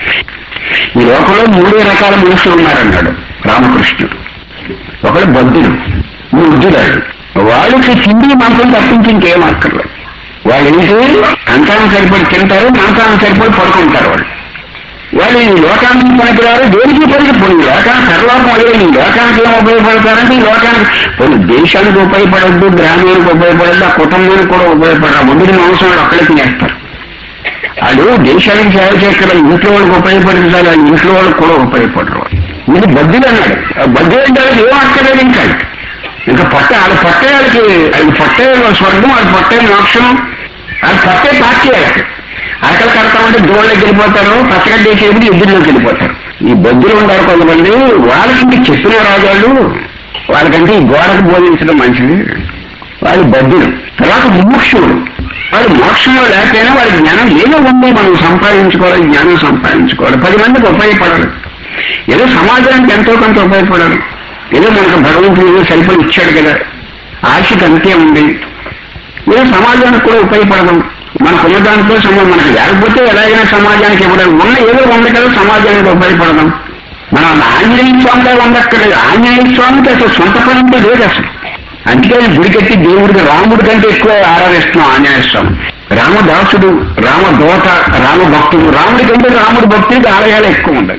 ఈ లోకంలో మూడే రకాల మనుషులు ఉన్నారన్నాడు రామకృష్ణుడు ఒకడు బద్దుడు బుద్ధుడాడు వాళ్ళకి తిండి మంత్రం తప్పించి ఇంకేం అక్కర్లేదు వాళ్ళు ఏంటి అంతానికి సరిపడి తింటారు మంత్రానికి సరిపడి పడుకుంటారు వాళ్ళు వాళ్ళు ఈ లోకానికి పనికిరారు దేనికి పనికిపోయి లోకానికి సర్వలోకం అదే ఈ లోకానికి ఏం ఉపయోగపడతారంటే ఈ లోకానికి కొన్ని దేశానికి ఉపయోగపడద్దు గ్రామానికి ఉపయోగపడద్దు ఆ కుటుంబానికి కూడా ఉపయోగపడరు ఆ ముందు మాంసం వాళ్ళు అక్కడే తినేస్తారు వాళ్ళు దేశానికి సేవ చేస్తారు ఇంట్లో వాళ్ళకి ఉపయోగపడించాలి వాళ్ళ ఇంట్లో వాళ్ళకి కూడా ఉపయోగపడరు ఇది బద్దులు అన్నాడు ఆ బద్దులు అంటే వాళ్ళకి ఏం అక్కర్లేదు ఇంకా ఇంకా పట్ట వాళ్ళ పట్టే వాళ్ళకి అది పట్టే స్వర్గం వాళ్ళ పట్టే మోక్షం వాళ్ళ పట్టే పార్టీ వాళ్ళకి ఆకలి కడతామంటే దూడలోకి వెళ్ళిపోతారు పచ్చగడ్డ వేసేప్పుడు ఎద్దుల్లోకి వెళ్ళిపోతారు ఈ బొద్దులు ఉంటారు కొంతమంది వాళ్ళకి ఇంక చెప్పిన రాజాలు వాళ్ళకంటే ఈ గోడకు బోధించడం మంచిది వాళ్ళు బద్దులు తర్వాత ముముక్షుడు వాడు మోక్షంలో లేకపోయినా వాడి జ్ఞానం ఏదో ఉంది మనం సంపాదించుకోవాలి జ్ఞానం సంపాదించుకోవాలి పది మందికి ఉపయోగపడాలి ఏదో సమాజానికి ఎంతో కొంత ఉపయోగపడాలి ఏదో మనకు భగవంతుడు ఏదో సరిపడి ఇచ్చాడు కదా ఆశకి అంతే ఉంది ఏదో సమాజానికి కూడా ఉపయోగపడదాం మనకున్న దాంట్లో సమా- మనకు లేకపోతే ఎలాగైనా సమాజానికి ఇవ్వడం ఉన్న ఏదో ఉంది కదా సమాజానికి ఉపయోగపడదాం మనం ఆంజనేయ స్వామిగా ఉండక్కర్లేదు ఆంజనేయ స్వామికి అసలు సొంత పని అంటే లేదు అసలు అందుకే గుడి కట్టి దేవుడికి రాముడి కంటే ఎక్కువ ఆరాధిస్తున్నాం ఆంజనేయ స్వామి రామదాసుడు రామదోత రామభక్తుడు రాముడి కంటే రాముడి భక్తుడికి ఆలయాలు ఎక్కువ ఉండదు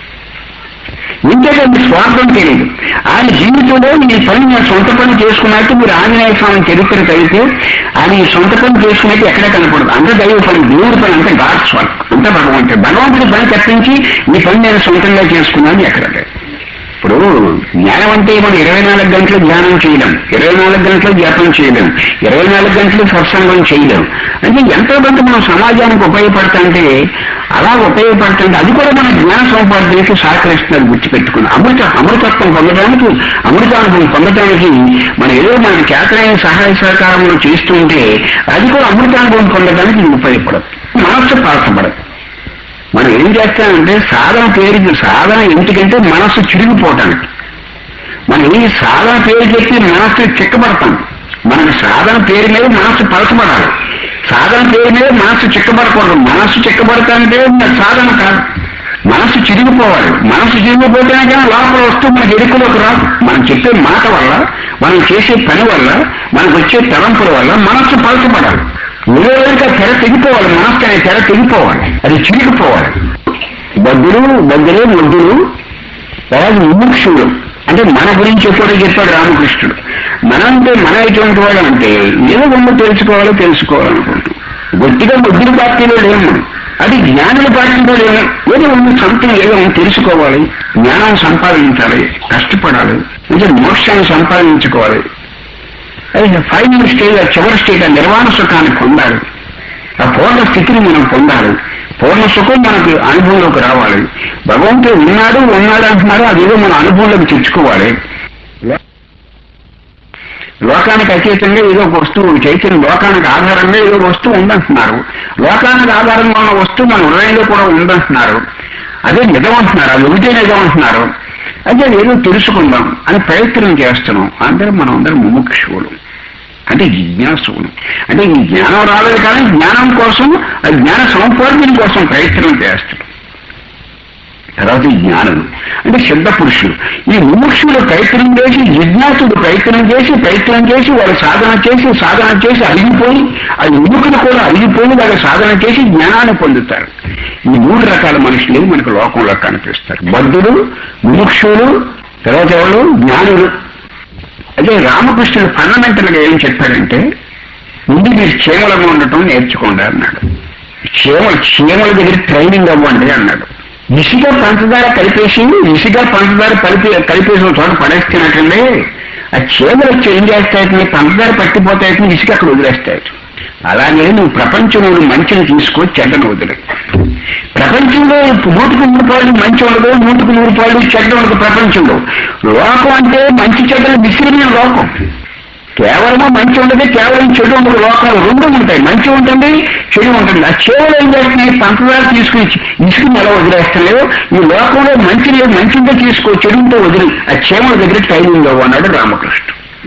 ఇంకేగా మీ స్వార్థం తెలియదు ఆయన జీవితంలో మీ పని నేను సొంత పని చేసుకున్నట్టు మీరు ఆంజనేయ స్వామి చరిత్ర కలిగితే ఆయన ఈ సొంత పని చేసుకున్నట్టు ఎక్కడ కనపడదు అంత దైవ పని దేవుడి పని అంతా గాడ్స్ వర్క్ అంతా భగవంతుడు భగవంతుడి పని తప్పించి ఈ పని నేను సొంతంగా చేసుకున్నాను ఎక్కడ లేదు. ఇప్పుడు జ్ఞానం అంటే మనం ఇరవై నాలుగు గంటలు ధ్యానం చేయలేం ఇరవై నాలుగు గంటలు జపం చేయలేం ఇరవై నాలుగు గంటలు సత్సంగం చేయలేం అంటే ఎంతో కొంత మనం సమాజానికి ఉపయోగపడుతుంటే అలా ఉపయోగపడుతుంటే అది కూడా మన జ్ఞాన సంపాదనకి సహకరిస్తున్నది గుర్తుపెట్టుకుని అమృత అమృతత్వం పొందడానికి అమృతానుభవం పొందడానికి మనం ఏదో మనకి చేతనైన సహాయ సహకారములు చేస్తుంటే అది కూడా అమృతానుభవం పొందడానికి ఇది ఉపయోగపడదు మనస్సు పాల్చబడదు మనం ఏం చేస్తామంటే సాధన పేరుకి సాధన ఎందుకంటే మనస్సు చిరిగిపోవటానికి మనం ఈ సాధన పేరు చెప్పి మనస్సు చిక్కబడతాం మనకి సాధన పేరు మీద మనస్సు పలసపడాలి సాధన పేరు మీద మనస్సు చిక్కబడకూడదు మనస్సు చిక్కబడతాంటే సాధన కాదు మనస్సు చిరిగిపోవాలి మనస్సు చిరిగిపోతేనే కానీ లోపల వస్తూ మనకి ఎరుకలోకి రాదు మనం చెప్పే మాట వల్ల మనం చేసే పని వల్ల మనకు వచ్చే తలంపుల వల్ల మనస్సు పలసపడాలి నిలవడిగా తెర తెగిపోవాలి మనస్సు అనే తెర తెగిపోవాలి అది చిరిగిపోవాలి బద్దులు బద్దులు ముద్దులు అలాగే ముముక్షుడు అంటే మన గురించి ఎప్పుడో చెప్పాడు రామకృష్ణుడు మన అంటే మన ఎటువంటి వాడు అంటే ఏదో ఉన్న తెలుసుకోవాలో తెలుసుకోవాలనుకుంటాం గట్టిగా ముద్దుల పార్టీలో లేము అది జ్ఞానుల పార్టీలో లేము ఏదో ఉంది సంథింగ్ ఏదో ఉంది తెలుసుకోవాలి జ్ఞానం సంపాదించాలి కష్టపడాలి అంటే మోక్షాన్ని సంపాదించుకోవాలి అది ఫైనల్ స్టేజ్ ఆ చివరి స్టేజ్ ఆ నిర్వాణ సుఖాన్ని పొందాలి ఆ పూర్ణ స్థితిని మనం పొందాలి పూర్ణ సుఖం మనకు అనుభవంలోకి రావాలి భగవంతుడు ఉన్నాడు ఉన్నాడు అంటున్నారు అదేదో మన అనుభవంలోకి తెచ్చుకోవాలి లోకానికి అతీతంగా ఏదో ఒక వస్తువు చైతన్యం లోకానికి ఆధారంగా ఏదో ఒక వస్తువు ఉందంటున్నారు లోకానికి ఆధారంగా ఉన్న వస్తువు మన హృదయంలో కూడా ఉందంటున్నారు అదే నిజం అంటున్నారు అది ఒకటే నిజం అంటున్నారు అదే ఏదో తెలుసుకుందాం అని ప్రయత్నం చేస్తున్నాం అందరం మనం అందరం ముముక్షువులు అంటే జిజ్ఞాసువులు అంటే ఈ జ్ఞానం రాలేదు కానీ జ్ఞానం కోసం ఆ జ్ఞాన సముపార్జన కోసం ప్రయత్నం చేస్తున్నాం తర్వాత ఈ జ్ఞానులు అంటే సిద్ధ పురుషులు ఈ ముముక్షులు ప్రయత్నం చేసి జిజ్ఞాసుడు ప్రయత్నం చేసి ప్రయత్నం చేసి వాళ్ళు సాధన చేసి సాధన చేసి అరిగిపోయి ఆ ఎముకలు కూడా అరిగిపోయి వాళ్ళు సాధన చేసి జ్ఞానాన్ని పొందుతారు ఈ మూడు రకాల మనుషులు మనకు లోకంలో కనిపిస్తారు బద్ధులు ముముక్షులు తర్వాత ఎవరు జ్ఞానులు అదే రామకృష్ణుడు ఫండమెంటల్ గా ఏం చెప్పాడంటే ముందు మీరు క్షేమలంగా ఉండటం నేర్చుకోండి అన్నాడు క్షేమ క్షేమల దగ్గర ట్రైనింగ్ అవ్వండి అన్నాడు ఇసుక పంచదార కలిపేసి ఇసుక పంచదార కలిపి కలిపేసి ఒక చోట పడేస్తున్నట్టండి ఆ చీమలు వచ్చి ఏం చేస్తాయని పంచదార పట్టిపోతాయని ఇసుక అక్కడ వదిలేస్తాయి అలాగే నువ్వు ప్రపంచంలో నువ్వు మంచిని తీసుకో చెడ్డను వదిలే ప్రపంచంలో నూటికి నూరు పాళ్ళు మంచి ఉండదు నూటికి నూరు పాళ్ళు చెడ్డ ఉండదు ప్రపంచంలో లోకం అంటే మంచి చెడ్డలు మిశ్రమైన లోకం కేవలము మంచి ఉండదు కేవలం చెడు ఉండదు లోకాలు రెండు ఉంటాయి మంచి ఉంటుంది చెడు ఉంటుంది ఆ చెవులు ఏం చేస్తున్నాయి పంచదార తీసుకుని ఇసుక నెల వదిలేస్తలేవు ఈ లోకంలో మంచి లేదు మంచిగా తీసుకో చెడుంటే వదిలి ఆ చేమల దగ్గర ట్రైనింగ్ అవ్వు అన్నాడు రామకృష్ణ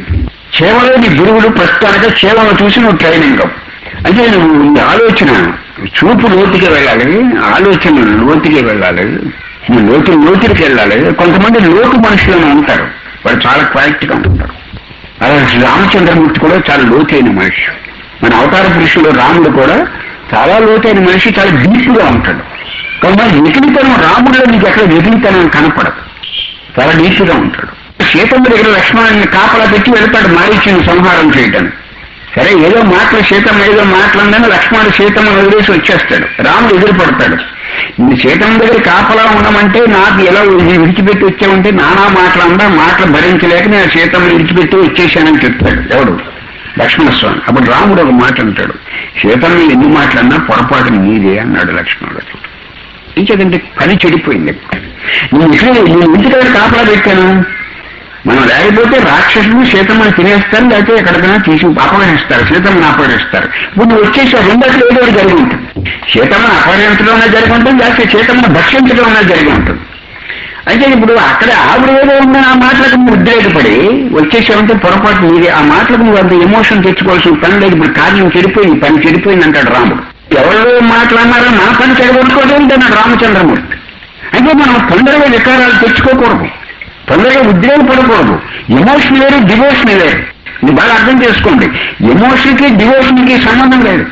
చేమలో నీ గురువులు ప్రస్తుతానికి చేమలను చూసి నువ్వు ట్రైనింగ్ అవ్వు అంటే నువ్వు నీ ఆలోచన చూపు లోతుకి వెళ్ళాలి ఆలోచన లోతుకి వెళ్ళాలి నువ్వు లోతు లోతుకి వెళ్ళాలి కొంతమంది లోతు మనుషులను ఉంటారు వాళ్ళు చాలా క్వాలిటీ గా ఉంటారు అలాగే రామచంద్రమూర్తి కూడా చాలా లోతైన మనిషి మన అవతార పురుషులు రాముడు కూడా చాలా లోతైన మనిషి చాలా డీప్ గా ఉంటాడు కొంతమంది వెకిలితనం రాముడిలో నీకు ఎక్కడ వెకిలితనం కనపడదు చాలా డీప్ గా ఉంటాడు సీతమ్మ దగ్గర లక్ష్మణుని కాపలా పెట్టి వెళ్తాడు మారీచుని సంహారం చేయడానికి సరే ఏదో మాటలు సీతమ్మ ఏదో మాట్లాడిందని లక్ష్మణుడు సీతమ్మను వదిలేసి వచ్చేస్తాడు రాముడు ఎదురుపడతాడు నీ సీతమ్మ దగ్గర కాపలా ఉండమంటే నాకు ఎలా ఇది విడిచిపెట్టి వచ్చామంటే నానా మాటలందా మాటలు భరించలేక నేను సీతమ్మని విడిచిపెట్టి వచ్చేసానని చెప్తాడు ఎవడు లక్ష్మణస్వామి అప్పుడు రాముడు ఒక మాట అంటాడు సీతమ్మ ఎన్ని మాటలన్నా పొరపాటు నీదే అన్నాడు లక్ష్మణుడు ఇంకేదంటే పని చెడిపోయింది నేను ఇక్కడ నేను ఇంటి దగ్గర కాపలా పెట్టాను మనం లేకపోతే రాక్షసులు సీతమ్మని తినేస్తారు లేకపోతే ఎక్కడికైనా తీసి అపహరిస్తారు సీతమ్మని అపహరిస్తారు ఇప్పుడు నువ్వు వచ్చేసి రెండట్లు ఏదో ఒకటి జరిగి ఉంటుంది సీతమ్మని అపహరించడం జరిగి ఉంటుంది లేకపోతే సీతమ్మని భక్షించడం అనేది జరిగి ఉంటుంది అయితే ఇప్పుడు అక్కడ ఆవిడ ఏదో ఉందని ఆ మాటలకు నువ్వు ఉద్రేకపడి వచ్చేసామంటే పొరపాటు నీది ఆ మాటలకు నువ్వు అంత ఎమోషన్ తెచ్చుకోవాల్సిన పని లేదు ఇప్పుడు కార్యం చెడిపోయింది పని చెడిపోయింది అంటాడు రాముడు ఎవరో మాట్లాడినారో నా పని చెడగొట్టుకోవడం అన్నాడు రామచంద్రమూర్తి అయితే మనం తొందరగా వికారాలు తెచ్చుకోకూడదు తొందరగా ఉద్రేకపడకూడదు ఎమోషన్ వేరు డివోషన్ వేరు ఇది బాగా అర్థం చేసుకోండి ఎమోషన్ కి డివోషన్ కి సంబంధం లేదు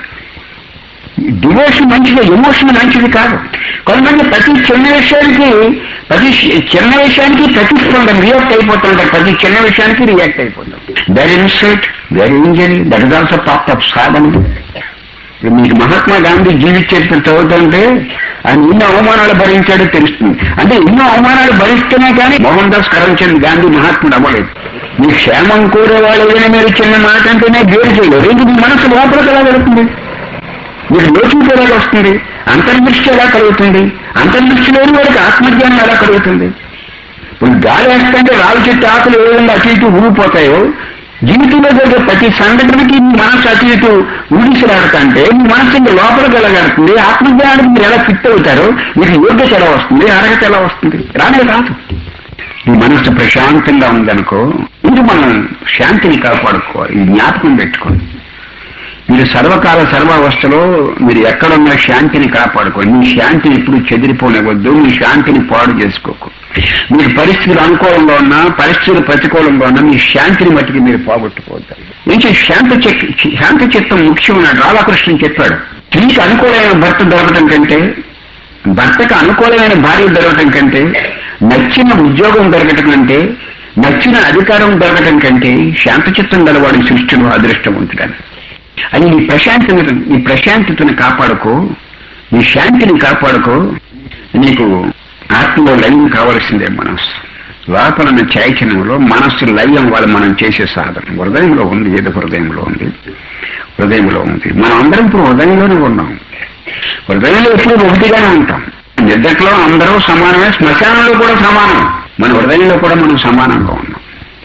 డివోషన్ మంచిది ఎమోషన్ మంచిది కాదు కొంతమంది ప్రతి చిన్న విషయానికి ప్రతి చిన్న విషయానికి ప్రతిస్పందన రియాక్ట్ అయిపోతుంటారు ప్రతి చిన్న విషయానికి రియాక్ట్ అయిపోతాం very insult very injury that is also part of సాధన మీకు మహాత్మా గాంధీ జీవిత చరిత్ర చదువుతుంటే ఆయన ఎన్నో అవమానాలు భరించాడో తెలుస్తుంది అంటే ఎన్నో అవమానాలు భరిస్తేనే కానీ మోహన్ దాస్ కరంచంద్ గాంధీ మహాత్ముడు అవ్వలేదు మీ క్షేమం కోరే వాళ్ళు ఏదైనా మీరు చిన్న మాట అంటేనే వేరు చేయలేదు ఎందుకు మీ మనసు లోపలికి ఎలా వెళుతుంది మీకు లోచింపు ఎలా వస్తుంది అంతర్దృష్టి ఎలా కలుగుతుంది అంతర్దృష్టి లేని వాడికి ఆత్మజ్ఞానం ఎలా కలుగుతుంది ఇప్పుడు గాలి వేస్తుంటే రావి చెట్టు ఆకులు ఏ విధంగా అటు ఇటు ఊడిపోతాయో జీవితంలో జరిగే ప్రతి సంఘటనకి మీ మనసు అటు ఇటు ఊడిసిరాడుతుంటే మీ మనసు ఇంకా లోపలికి వెళ్ళగలుగుతుంది ఆత్మజ్ఞానానికి మీరు ఎలా ఫిట్ అవుతారో మీకు యోగ్యత ఎలా వస్తుంది అర్హత ఎలా వస్తుంది రానే రాదు మీ మనసు ప్రశాంతంగా ఉందనుకో ఇది మనం శాంతిని కాపాడుకోవాలి ఈ జ్ఞాపకం పెట్టుకోండి మీరు సర్వకాల సర్వావస్థలో మీరు ఎక్కడున్న శాంతిని కాపాడుకోండి మీ శాంతిని ఎప్పుడు చెదిరిపోనివ్వద్దు మీ శాంతిని పాడు చేసుకోకు మీకు పరిస్థితులు అనుకూలంగా ఉన్నా పరిస్థితులు ప్రతికూలంగా ఉన్నా మీ శాంతిని మట్టికి మీరు పోగొట్టుకోవద్దు నుంచి శాంత చిత్ శాంత చిత్తం ముఖ్యమన్నాడు రాధాకృష్ణన్ చెప్పాడు స్త్రీకి అనుకూలమైన భర్త దొరకటం కంటే భర్తకు అనుకూలమైన భార్య దొరకటం కంటే నచ్చిన ఉద్యోగం దొరకటం కంటే నచ్చిన అధికారం దొరకటం కంటే శాంత చిత్తం గలవాడి సృష్టిలో అదృష్టవంతుడని అది నీ ప్రశాంతత నీ ప్రశాంతతను కాపాడుకో నీ శాంతిని కాపాడుకో నీకు ఆత్మలో లయం కావలసిందే మనస్సు లోపల ఉన్న చైతన్యంలో మనస్సు లయం వల్ల మనం చేసే సాధన హృదయంలో ఉంది ఏదో హృదయంలో ఉంది హృదయంలో ఉంది మనం అందరం ఇప్పుడు హృదయంలోనే ఉన్నాం హృదయంలో ఎప్పుడు ఒకటిగానే ఉంటాం నిద్రలో అందరూ సమానమే శ్మశానంలో కూడా సమానం మన హృదయంలో కూడా మనం సమానంగా ఉన్నాం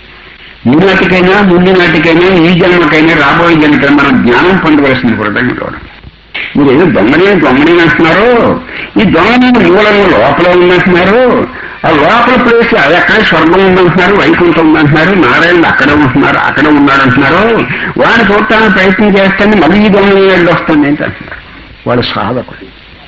ఈ నాటికైనా ముందు నాటికైనా ఈ జన్మకైనా రాబోయే జన్మకైనా మనం జ్ఞానం పొందవలసింది హృదయంలో మీరు ఏదో దొంగనే దొంగనే అంటున్నారు ఈ దొంగని మూలంలో లోపల ఉందంటున్నారు ఆ లోపల ప్లేస్ అది అక్కడే స్వర్గం ఉందంటున్నారు వైకుంఠం ఉందంటున్నారు నారాయణ అక్కడే ఉంటున్నారు అక్కడే ఉన్నాడు అంటున్నారు వాడిని చూడటానికి ప్రయత్నం చేస్తాను మళ్ళీ ఈ దొంగ వెళ్ళి వస్తుంది ఏంటి అంటున్నారు వాడు సాధకుడు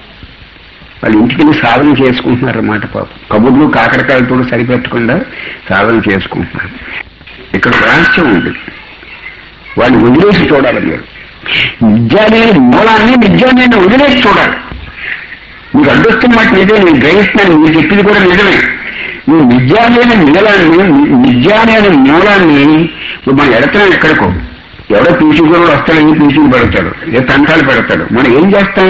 వాళ్ళు ఇంటికి వెళ్ళి సాధన చేసుకుంటున్నారు అన్నమాట పాపం కబుర్లు కాకరకాయలతో సరిపెట్టకుండా సాధన చేసుకుంటున్నారు ఇక్కడ ఒక రహస్యం ఉంది వాడిని వదిలేసి చూడాలి మీరు విద్యాలేని మూలాన్ని విద్యాలేని వదిలేసి చూడాలి మీకు అడ్డొస్తున్న మాట నిజమే నేను గ్రహిస్తున్నాను మీరు చెప్పింది కూడా నిజమే నువ్వు విద్యాలేని మూలాన్ని విద్యాలేని మూలాన్ని ఇప్పుడు మనం ఎడతాం ఎక్కడికో ఎవడో పీచుకుని వస్తాడు ఏ పీచుకు పెడతాడు ఏ తంటాలు పెడతాడు మనం ఏం చేస్తాం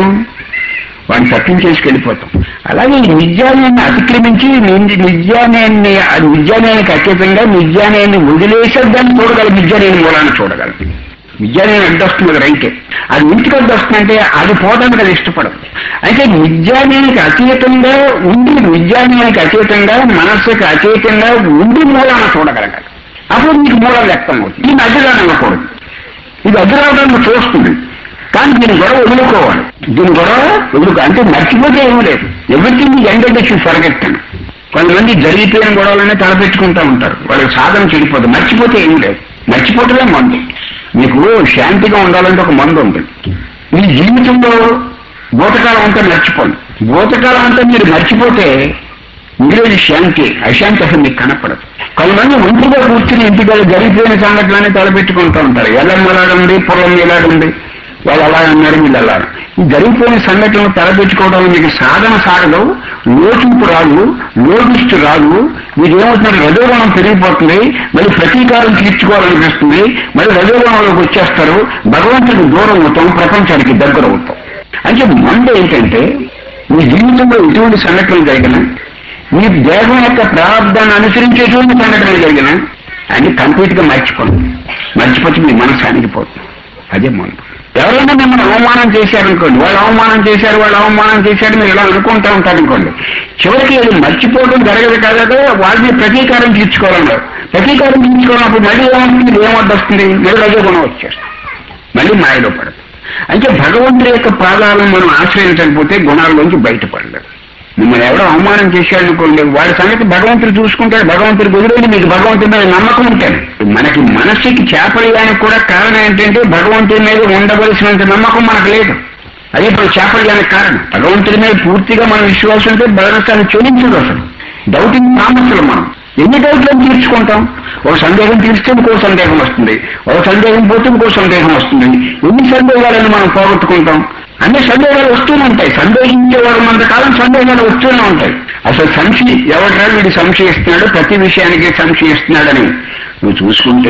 వాడిని తప్పించేసి వెళ్ళిపోతాం అలాగే ఈ విద్యాలయాన్ని అతిక్రమించి విద్యాలయాన్ని విద్యాలయానికి అత్యతంగా విద్యాలయాన్ని వదిలేసే దాన్ని చూడగలం విద్యాలయం మూలాన్ని చూడగలం విద్యాలయం అడ్డొస్తుంది రైతే అది ఇంటికి అడ్డొస్తుందంటే అది పోవడానికి అది ఇష్టపడదు అయితే విద్యాలయానికి అతీతంగా ఉండి విద్యాలయానికి అతీతంగా మనస్సుకి అతీతంగా ఉండి మూలాన్ని చూడగలగాలి అప్పుడు మీకు మూలం వ్యక్తం అవుతుంది దీన్ని అడ్డుగానే అనకూడదు ఇది అడ్డురావడానికి చూస్తుంది కానీ దీని గొడవ వదులుకోవాలి దీని గొడవ వదులుకో అంటే మర్చిపోతే ఏమీ లేదు ఎవ్రీథింగ్ ఎండెడ్ ఇష్యూ ఫర్గెట్టాను కొంతమంది జరిగిపోయిన గొడవలనే తలపెట్టుకుంటూ ఉంటారు వాళ్ళకి సాధన చెడిపోదు మర్చిపోతే ఏమీ లేదు మర్చిపోవటమే మందు మీకు శాంతిగా ఉండాలంటే ఒక మందు ఉంది మీ జీవితంలో భూతకాలం అంతా మర్చిపోండి భూతకాలం అంతా మీరు మర్చిపోతే మిగిలిన శాంతి అశాంతి అసలు మీకు కనపడదు కొంతమంది ఒంటిగా కూర్చుని ఇంటికి జరిగిపోయిన సంఘటనని తలపెట్టుకుంటూ ఉంటారు ఎల్లం ఎలాగుంది పొలం ఎలాగుంది వాళ్ళు అలా అన్నారు వీళ్ళు అలా ఈ జరిగిపోయిన సంఘటనలు తలపెట్టుకోవడం మీకు సాధన సాగదు లోచింపు రాదు లోకిస్తూ రాదు మీకు ఏమవుతున్నారు రజోగుణం పెరిగిపోతుంది మళ్ళీ ప్రతీకారం తీర్చుకోవాలనిపిస్తుంది మళ్ళీ రజోగుణంలోకి వచ్చేస్తారు భగవంతుడికి దూరం అవుతాం ప్రపంచానికి దగ్గర అవుతాం అంటే మంద ఏంటంటే మీ జీవితంలో ఎటువంటి సంఘటనలు జరిగినా మీ దేహం యొక్క ప్రారంభాన్ని అనుసరించేటువంటి సంఘటనలు జరిగినా అన్ని కంప్లీట్ గా మర్చిపోండి మర్చిపోతే మీ మనసు అణిగిపోతుంది అదే మందు ఎవరైనా మిమ్మల్ని అవమానం చేశారనుకోండి వాళ్ళు అవమానం చేశారు వాళ్ళు అవమానం చేశారు మీరు ఇలా అనుకుంటా ఉంటారు అనుకోండి చివరికి ఇది మర్చిపోవడం జరగదు కాదా వాళ్ళని ప్రతీకారం తీర్చుకోవాలన్నారు ప్రతీకారం తీర్చుకోవాలన్నప్పుడు మళ్ళీ ఏమవుతుంది ఏమొద్దొస్తుంది మళ్ళీ రజోగుణం వచ్చేస్తుంది మళ్ళీ మాయలో పడదు అంటే భగవంతుడి యొక్క పాదాలను మనం ఆశ్రయించకపోతే గుణాల్లోంచి బయటపడలేదు మిమ్మల్ని ఎవడో అవమానం చేశాడు అనుకోండి వాడి సంగతి భగవంతుడు చూసుకుంటాడు భగవంతుడి వదిలేని మీకు భగవంతుడి మీద నమ్మకం ఉంటాడు మనకి మనస్సుకి చేపలయానికి కూడా కారణం ఏంటంటే భగవంతుడి మీద ఉండవలసినంత నమ్మకం మనకు లేదు అది ఇప్పుడు చేపలయానికి కారణం భగవంతుడి మీద పూర్తిగా మన విశ్వాసం ఉంటే భగవంతాన్ని చెల్లించదు అసలు డౌటింగ్ తామస్సులు మనం ఎన్ని డౌట్లను తీర్చుకుంటాం ఒక సందేహం తీర్స్తే ఇంకో సందేహం వస్తుంది ఒక సందేహం పోతే ఇంకో సందేహం వస్తుంది ఎన్ని సందేహాలను మనం పోగొట్టుకుంటాం అన్ని సందేహాలు వస్తూనే ఉంటాయి సందేహించేవాడు కాలం సందేహాలు వస్తూనే ఉంటాయి అసలు సంశయ ఎవడరా వీడు సంశయిస్తున్నాడు ప్రతి విషయానికి సంశయిస్తున్నాడని నువ్వు చూసుకుంటే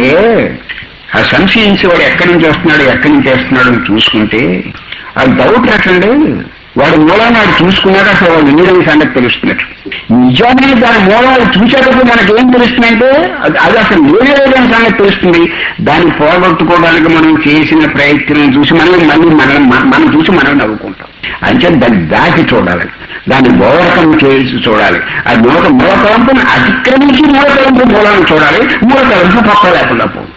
ఆ సంశయించేవాడు ఎక్కడి నుంచి వస్తున్నాడు ఎక్కడి నుంచి వస్తున్నాడు అని చూసుకుంటే ఆ డౌట్ ఎట్లండి వాడి మూలాన్ని వాడు చూసుకున్నాక అసలు వాడు నీడని సంగతి తెలుస్తున్నట్టు నిజాన్ని దాని మూలాలు చూసేటప్పుడు మనకి ఏం తెలుస్తుందంటే అది అది అసలు లేదని సంగతి తెలుస్తుంది దాన్ని పోగొట్టుకోవడానికి మనం చేసిన ప్రయత్నం చూసి మనం మళ్ళీ మనం మనం చూసి మనం నవ్వుకుంటాం అంటే దాన్ని దాటి చూడాలి దాన్ని ఓవర్కం చేసి చూడాలి ఆ మూలక మూలకలంపుని అతిక్రమించి మూలకలంపు మూలాన్ని చూడాలి మూలకలంపు పక్క లేకుండా పోదు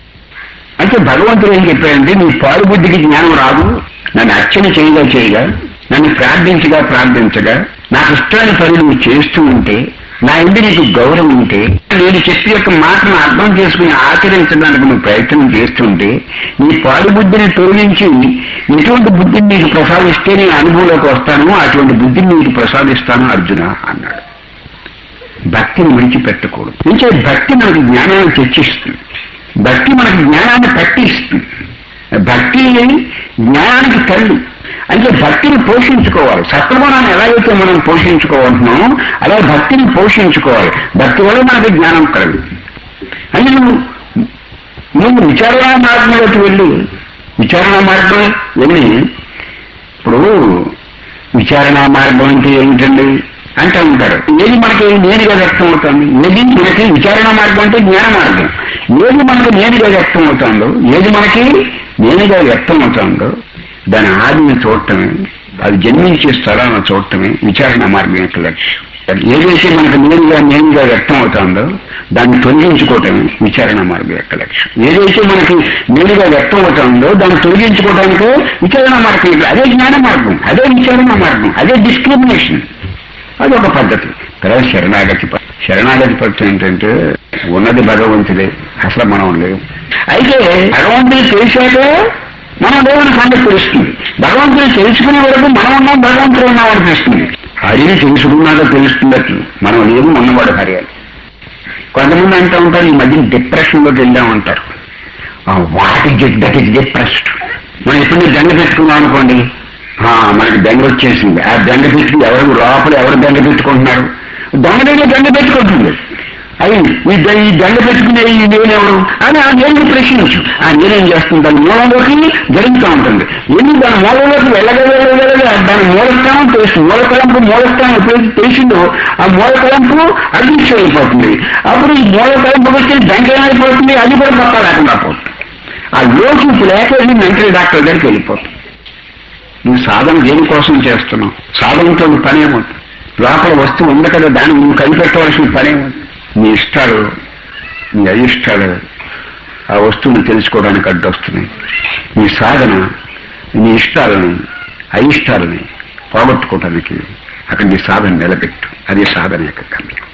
అంటే భగవంతుడు ఏం చెప్పాడంటే నీ పాలు బుద్ధికి జ్ఞానం రాదు నన్ను అర్చన చేయగా చేయగా నన్ను ప్రార్థించగా ప్రార్థించగా నాకు ఇష్టాన్ని పని నువ్వు చేస్తూ ఉంటే నా ఇంటి నీకు గౌరవం ఉంటే నేను చెప్పి యొక్క మాటను అర్థం చేసుకుని ఆచరించడానికి నువ్వు ప్రయత్నం చేస్తుంటే నీ పాడు బుద్ధిని తొలగించి ఎటువంటి బుద్ధిని నీకు ప్రసాదిస్తే నేను అనుభవంలోకి వస్తాను అటువంటి బుద్ధిని నీకు ప్రసాదిస్తాను అర్జున అన్నాడు భక్తిని విడిచిపెట్టకూడదు అంటే భక్తి మనకి జ్ఞానాన్ని తెచ్చిస్తుంది భక్తి మనకి జ్ఞానాన్ని పట్టిస్తుంది భక్తి జ్ఞానానికి తల్లి అంటే భక్తిని పోషించుకోవాలి సత్వగుణాన్ని ఎలాగైతే మనం పోషించుకోవాలంటున్నామో అలా భక్తిని పోషించుకోవాలి భక్తి వల్ల మనకి జ్ఞానం కలదు అంటే నువ్వు నువ్వు విచారణ మార్గంలోకి వెళ్ళి విచారణ మార్గం ఎన్ని ఇప్పుడు విచారణ మార్గం అంటే ఏమిటండి అంటే ఉంటారు ఏది మనకి నేనుగా వ్యక్తం అవుతుంది ఏది మనకి విచారణ మార్గం అంటే జ్ఞాన మార్గం ఏది మనకి నేనుగా వ్యక్తం అవుతుందో ఏది మనకి నేనుగా వ్యక్తం అవుతుందో దాని ఆదిని చూడటమే అది జన్మించే స్థలాన్ని చూడటమే విచారణ మార్గం యొక్క లక్ష్యం ఏదైతే మనకు నేనుగా నేనుగా వ్యక్తం అవుతుందో దాన్ని తొలగించుకోవటమే విచారణ మార్గం యొక్క లక్ష్యం ఏదైతే మనకి నేనుగా వ్యక్తం అవుతుందో దాన్ని తొలగించుకోవడానికి విచారణ మార్గం అదే జ్ఞాన మార్గం అదే విచారణ మార్గం అదే డిస్క్రిమినేషన్ అది ఒక పద్ధతి తర్వాత శరణాగతి ప- శరణాగతి పద్ధతి ఏంటంటే ఉన్నది భగవంతుడే అసలు మనం లేవు అయితే భగవంతుడు తెలిసాక మనం దేవుని సంగతి తెలుస్తుంది భగవంతుడు తెలుసుకునే వరకు మనం ఉన్నాం భగవంతుడు ఉన్నాం అనిపిస్తుంది హరిని తెలుసుకున్నాక తెలుస్తుంది అట్లు మనం లేవు ఉన్నవాడు హరి అని కొంతమంది అంటూ ఉంటారు ఈ మధ్య డిప్రెషన్లోకి వెళ్ళామంటారు what is it that is depressed మనం ఎప్పుడు దండ పెట్టుకున్నాం అనుకోండి ఆ, మనకి దండ వచ్చేసింది ఆ దండ పెట్టుకుని ఎవరు లోపల ఎవరు దండ పెట్టుకుంటున్నారు దొంగ దండ పెట్టుకుంటుంది అవి ఈ ద- ఈ దండ పెట్టుకునే ఈ నేనెవరు అని ఆ నేను ప్రశ్నించు ఆ నేనేం చేస్తుంది దాని మూలంలోకి జరుగుతూ ఉంటుంది ఎందుకు దాని మూలంలోకి వెళ్ళగా వెళ్ళగా దాని మూలస్థానం తెలుస్తుంది మూలకలంపు మూలస్థానం ఎప్పుడైతే తెలిసిందో ఆ మూలకలంపు అదృశ్యం అయిపోతుంది అప్పుడు ఈ మూలకలంపు వచ్చి దండ ఏమైపోతుంది అది కూడా పక్క లేకుండా పోతుంది ఆ లోకి లేక వెళ్ళి మెంటల్ డాక్టర్ దగ్గరికి వెళ్ళిపోతుంది నువ్వు సాధన దేనికోసం చేస్తున్నావు సాధనతో నీ పని ఏమవుతుంది లోపల వస్తువు ఉంది కదా దాన్ని నువ్వు కనిపెట్టవలసిన పని ఏమవుతుంది నీ ఇష్టాలు నీ అయిష్టాలు ఆ వస్తువుని తెలుసుకోవడానికి అడ్డొస్తున్నాయి నీ సాధన నీ ఇష్టాలని అయిష్టాలని పోగొట్టుకోవడానికి అక్కడ నీ సాధన నిలబెట్టు అదే సాధన యొక్క గమ్యం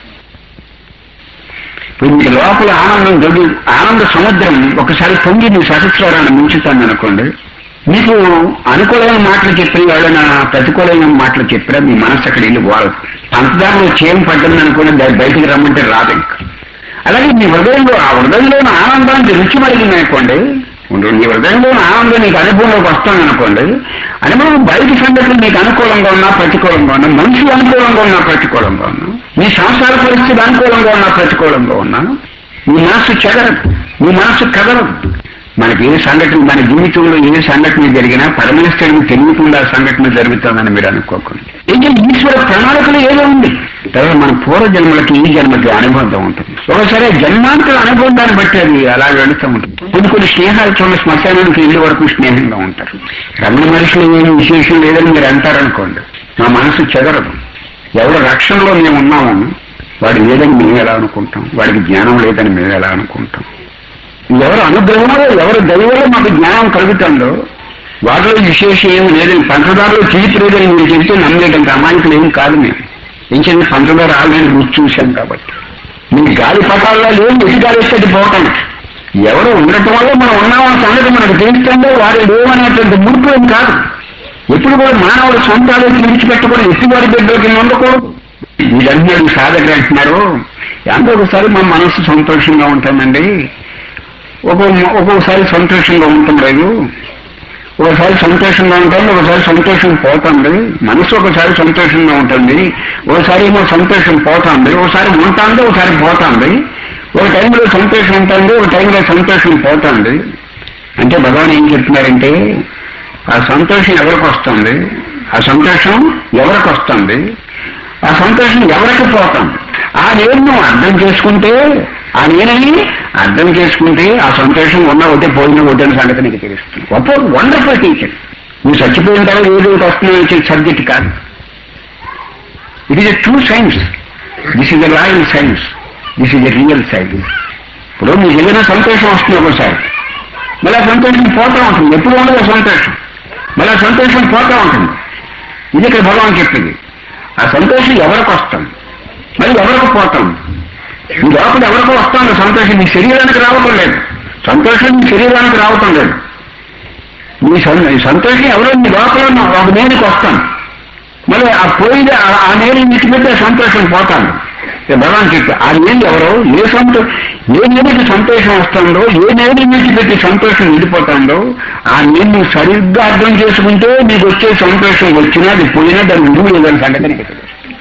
ఇప్పుడు నీ లోపల ఆనందం దొడ్డి ఆనంద సముద్రం ఒకసారి పొంగి నీ సహస్రాన్ని ముంచుతాను అనుకోండి మీకు అనుకూలమైన మాటలు చెప్పిన వాళ్ళైనా ప్రతికూలమైన మాటలు చెప్పినా మీ మనసు అక్కడ వెళ్ళి పోలదు పంచదారలో చేయం పడ్డది అనుకుని దాన్ని బయటికి రమ్మంటే రాదు ఇంకా అలాగే మీ హృదయంలో ఆ హృదయంలోని ఆనందానికి రుచి మరిగింది అనుకోండి ఉండు, నీ హృదయంలో ఆనందం నీకు అనుభవంలోకి వస్తుంది అనుకోండి అనుభవం బయట సంగతులు నీకు అనుకూలంగా ఉన్నా ప్రతికూలంగా ఉన్నా మనుషులు అనుకూలంగా ఉన్నా ప్రతికూలంగా ఉన్నా నీ సంసార పరిస్థితి అనుకూలంగా ఉన్నా ప్రతికూలంగా ఉన్నా నీ మనసు చెదరదు నీ మనసు కదలదు మనకి ఏ సంఘటన మన జీవితంలో ఏ సంఘటన జరిగినా పరమేశ్వరుడికి తెలియకుండా ఆ సంఘటన జరుగుతుందని మీరు అనుకోకండి ఇంకా ఈశ్వర ప్రణాళికలు ఏదో ఉంది తర్వాత మన పూర్వ జన్మలకి ఈ జన్మకి అనుబంధం ఉంటుంది ఒకసారి జన్మాంతర అనుబంధాన్ని బట్టి అది అలా వెళుతూ ఉంటుంది కొన్ని కొన్ని స్నేహాలు చూడండి శ్మశానానికి ఇల్లు వరకు స్నేహంగా ఉంటారు రమణ మనుషులు ఏమి విశేషం లేదని మీరు అంటారనుకోండి మా మనసు చెదరదు ఎవరి రక్షణలో మేము ఉన్నాము వాడు లేదని మేము ఎలా అనుకుంటాం వాడికి జ్ఞానం లేదని మేము ఎలా అనుకుంటాం ఎవరు అనుగ్రహంలో ఎవరు దైవంలో మాకు జ్ఞానం కలుగుతుందో వాటిలో విశేషం ఏమి లేదని పంచదారలో తీపి లేదని మీరు చెప్తే నమ్మలేదంటే అమాయకులు ఏం కాదు మేము ఏం చేయండి పంచదార ఆల్రెడీ రుచి చూశాం కాబట్టి మీ గాలి పటాల్లో లేవు ఎటు గాలి వస్తే అది పోవటానికి ఎవరు ఉండటం వల్ల మనం ఉన్నామన్న సంగతి మనకు తెలుస్తుందో వారు లేవనేటువంటి ముడుపు ఏం కాదు ఎప్పుడు కూడా మానవుడు సొంత ఆలోచన విడిచిపెట్టకూడదు ఎట్టి వారి బిడ్డల కింద ఉండకూడదు మీరంటే సాధకులు అంటున్నారు ఎంతో ఒకసారి మా మనసు సంతోషంగా ఉంటుందండి ఒక్కో ఒక్కొక్కసారి సంతోషంగా ఉండలేదు ఒకసారి సంతోషంగా ఉంటుంది ఒకసారి సంతోషం పోతుంది మనసు ఒకసారి సంతోషంగా ఉంటుంది ఒకసారి ఏమో సంతోషం పోతుంది ఒకసారి ఉంటుంది ఒకసారి పోతుంది ఒక టైంలో సంతోషం ఉంటుంది ఒక టైంలో సంతోషం పోతుంది అంటే భగవాన్ ఏం చెప్తున్నారంటే ఆ సంతోషం ఎవరికి వస్తుంది ఆ సంతోషం ఎవరికి వస్తుంది ఆ సంతోషం ఎవరికి పోతుంది ఆ నేను నువ్వు అర్థం చేసుకుంటే ఆ నేనని అర్థం చేసుకుంటే ఆ సంతోషం ఉన్న ఒకటే పోయిన ఒకటే సంగతి నీకు తెలుస్తుంది గొప్ప వండర్ఫుల్ టీచర్ నువ్వు చచ్చిపోయిన తర్వాత ఏదో ఒకటి వస్తుందో వచ్చే సబ్జెక్ట్ కాదు it is a true science this is a royal science this is a real science ఇప్పుడు మీకు ఏదైనా సంతోషం వస్తుంది ఒకసారి మళ్ళీ ఆ సంతోషం పోతా ఉంటుంది ఎప్పుడు ఉండదు ఆ సంతోషం మళ్ళీ ఆ సంతోషం పోతా ఉంటుంది ఇది ఇక్కడ భగవాన్ చెప్పింది ఆ సంతోషం ఎవరికి వస్తుంది మరి ఎవరికి పోతాం ఈ లోపల ఎవరికో వస్తుంది సంతోషం నీ శరీరానికి రావటం లేదు సంతోషం నీ శరీరానికి రావటం లేదు నీ సం- ఈ సంతోషం ఎవరో నీ లోపల ఉన్న ఒక నేనికి వస్తాను మళ్ళీ ఆ పోయిన ఆ- ఆ నేను విడిచిపెట్టే సంతోషం పోతాను ఇక భగవాన్ చెప్పి ఆ నేను ఎవరో ఏ సంతో ఏ నేనికి సంతోషం వస్తుందో ఏ నేని విడిచిపెట్టి సంతోషం విడిపోతుందో ఆ నేను నువ్వు సరిగ్గా అర్థం చేసుకుంటే నీకు వచ్చే సంతోషం వచ్చినా అది పోయినా దాన్ని విలువ లేదని సంగతి నీకు తెలుసు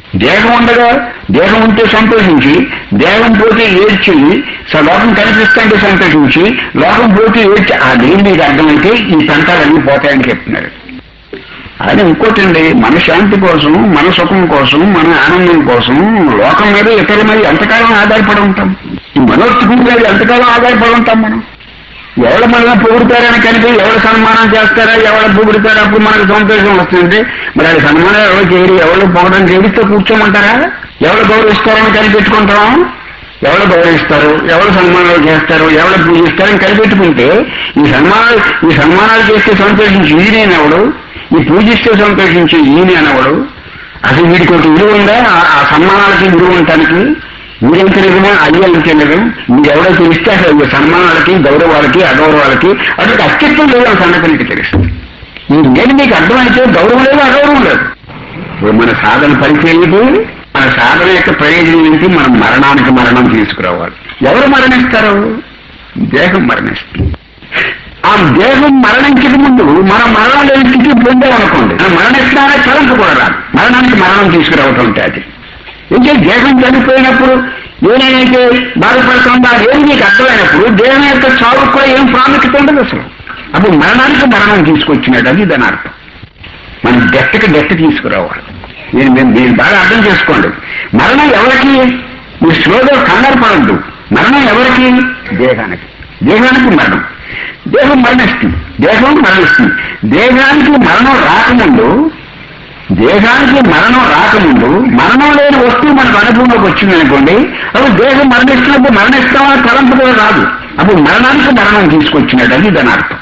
దేహం ఉండగా దేహం ఉంటే సంతోషించి దేహం పోతే ఏడ్చి స- లోకం కనిపిస్తుంటే సంతోషించి లోకం పోతే ఏడ్చి ఆ దేని మీకు అర్థమైతే ఈ పంటాలన్నీ పోతాయని చెప్తున్నారు అది ఇంకోటండి మన శాంతి కోసం మన సుఖం కోసం మన ఆనందం కోసం లోకం మీద ఇతరుల మీద ఎంతకాలం ఆధారపడి ఉంటాం ఈ మనోత్పత్తి మీద ఎంతకాలం ఆధారపడి ఉంటాం మనం ఎవరు మనల్ని పొగుడుతారని కనుక ఎవరు సన్మానం చేస్తారా ఎవరు పొగుడుతారా అప్పుడు మనకు సంతోషం వస్తుంది మరి అది సన్మానం ఎవరు చేయరు ఎవరు పొగడం చేడిస్తే కూర్చోమంటారా ఎవరు గౌరవిస్తారని కనిపెట్టుకుంటాం ఎవరు గౌరవిస్తారు ఎవరు సన్మానాలు చేస్తారు ఎవరు పూజిస్తారని కనిపెట్టుకుంటే ఈ సన్మానాలు ఈ సన్మానాలు చేస్తే సంతోషించి ఈయనేనెవడు ఈ పూజిస్తే సంతోషించే ఈయన అనవడు అసలు వీడికి ఒక విలువ ఉందా ఆ- ఆ సన్మానాలకి విలువ ఉండటానికి మీరెంత నిజమో అయ్యేంత నిజం మీరు ఎవడో తెలిస్తే అసలు ఈ సన్మానాలకి గౌరవాలకి అగౌరవాలకి అటువంటి అస్తిత్వం లేదు ఆ సంగతి నీకు తెలుస్తుంది ఈ నేను మీకు అర్థమైతే గౌరవం లేదు అగౌరవం లేదు ఇప్పుడు మన సాధన పరిచయం మన సాధన యొక్క ప్రయోజనం ఏంటి మనం మరణానికి మరణం తీసుకురావాలి ఎవరు మరణిస్తారు దేహం మరణిస్తుంది ఆ దేహం మరణించక ముందు మనం మరణం లేని స్థితి పొందామనుకోండి మనం మరణిస్తానే తలంపు కూడా రాదు మరణానికి మరణం తీసుకురావటం అంటే అది ఇంకా దేహం చనిపోయినప్పుడు ఏదైతే బాధపడుతుందో అదేమి నీకు అర్థమైనప్పుడు దేహం యొక్క చావుకు కూడా ఏం ప్రాముఖ్యత ఉండదు అసలు అప్పుడు మరణానికి మరణం తీసుకొచ్చినట్టు అది దాని అర్థం మనం డెట్టకి డెట్ట తీసుకురావాలి నేను మీరు మీరు బాగా అర్థం చేసుకోండి మరణం ఎవరికి మీరు స్లోగా కంగారు పడద్దు మరణం ఎవరికి దేహానికి దేహానికి మరణం దేహం మరణిస్తుంది దేహం మరణిస్తుంది దేహానికి మరణం రాకముందు దేహానికి మరణం రాకముందు మరణం లేని వస్తువు మనకు అనుభవంలోకి వచ్చింది అనుకోండి అప్పుడు దేహం మరణిస్తున్నప్పుడు మరణిస్తామని తలంపు కూడా రాదు అప్పుడు మరణానికి మరణం తీసుకొచ్చినట్టు అది దాని అర్థం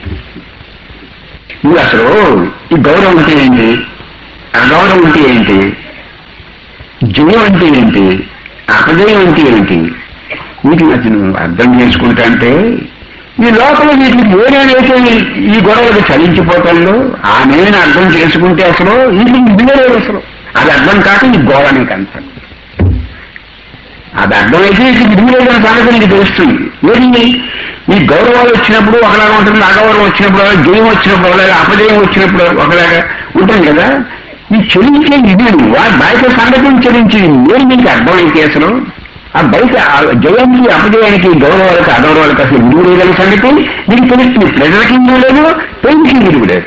నువ్వు అసలు ఈ గౌరవం అంటే ఏంటి అగౌరవం అంటే ఏంటి జయం అంటే ఏంటి అపజయం అంటే ఏంటి వీటి మధ్య నువ్వు అర్థం చేసుకుంటా అంటే ఈ లోపల వీటికి ఏనేనైతే ఈ- ఈ గొడవలకు చలించిపోతాడో ఆ నేను అర్థం చేసుకుంటే అసలు వీటికి దిగలేదు అసలు అది అర్థం కాక ఈ గోడ నీకు అంత అది అర్థమైతే ఇది దిగులేదన్న సంగతి నీకు తెలుస్తుంది ఏంటి ఈ గౌరవాలు వచ్చినప్పుడు ఒకలాగా ఉంటుంది అగౌరవం వచ్చినప్పుడు ఒకలాగా, జయం వచ్చినప్పుడు ఒకలాగా అపజయం వచ్చినప్పుడు ఒకలాగా ఉంటుంది కదా ఈ చెల్లించే ఇది వా- బయట సంగతిని చెల్లించి నేను మీకు అర్థమైతే అసలు ఆ బయట ఆ జయానికి అపజయానికి గౌరవాలకు అగౌరవాలకు అసలు విలువ లేదని సంగతి నీకు తెలుస్తుంది ప్రజలకి విలువ లేదు పెయింట్కి విలువ లేదు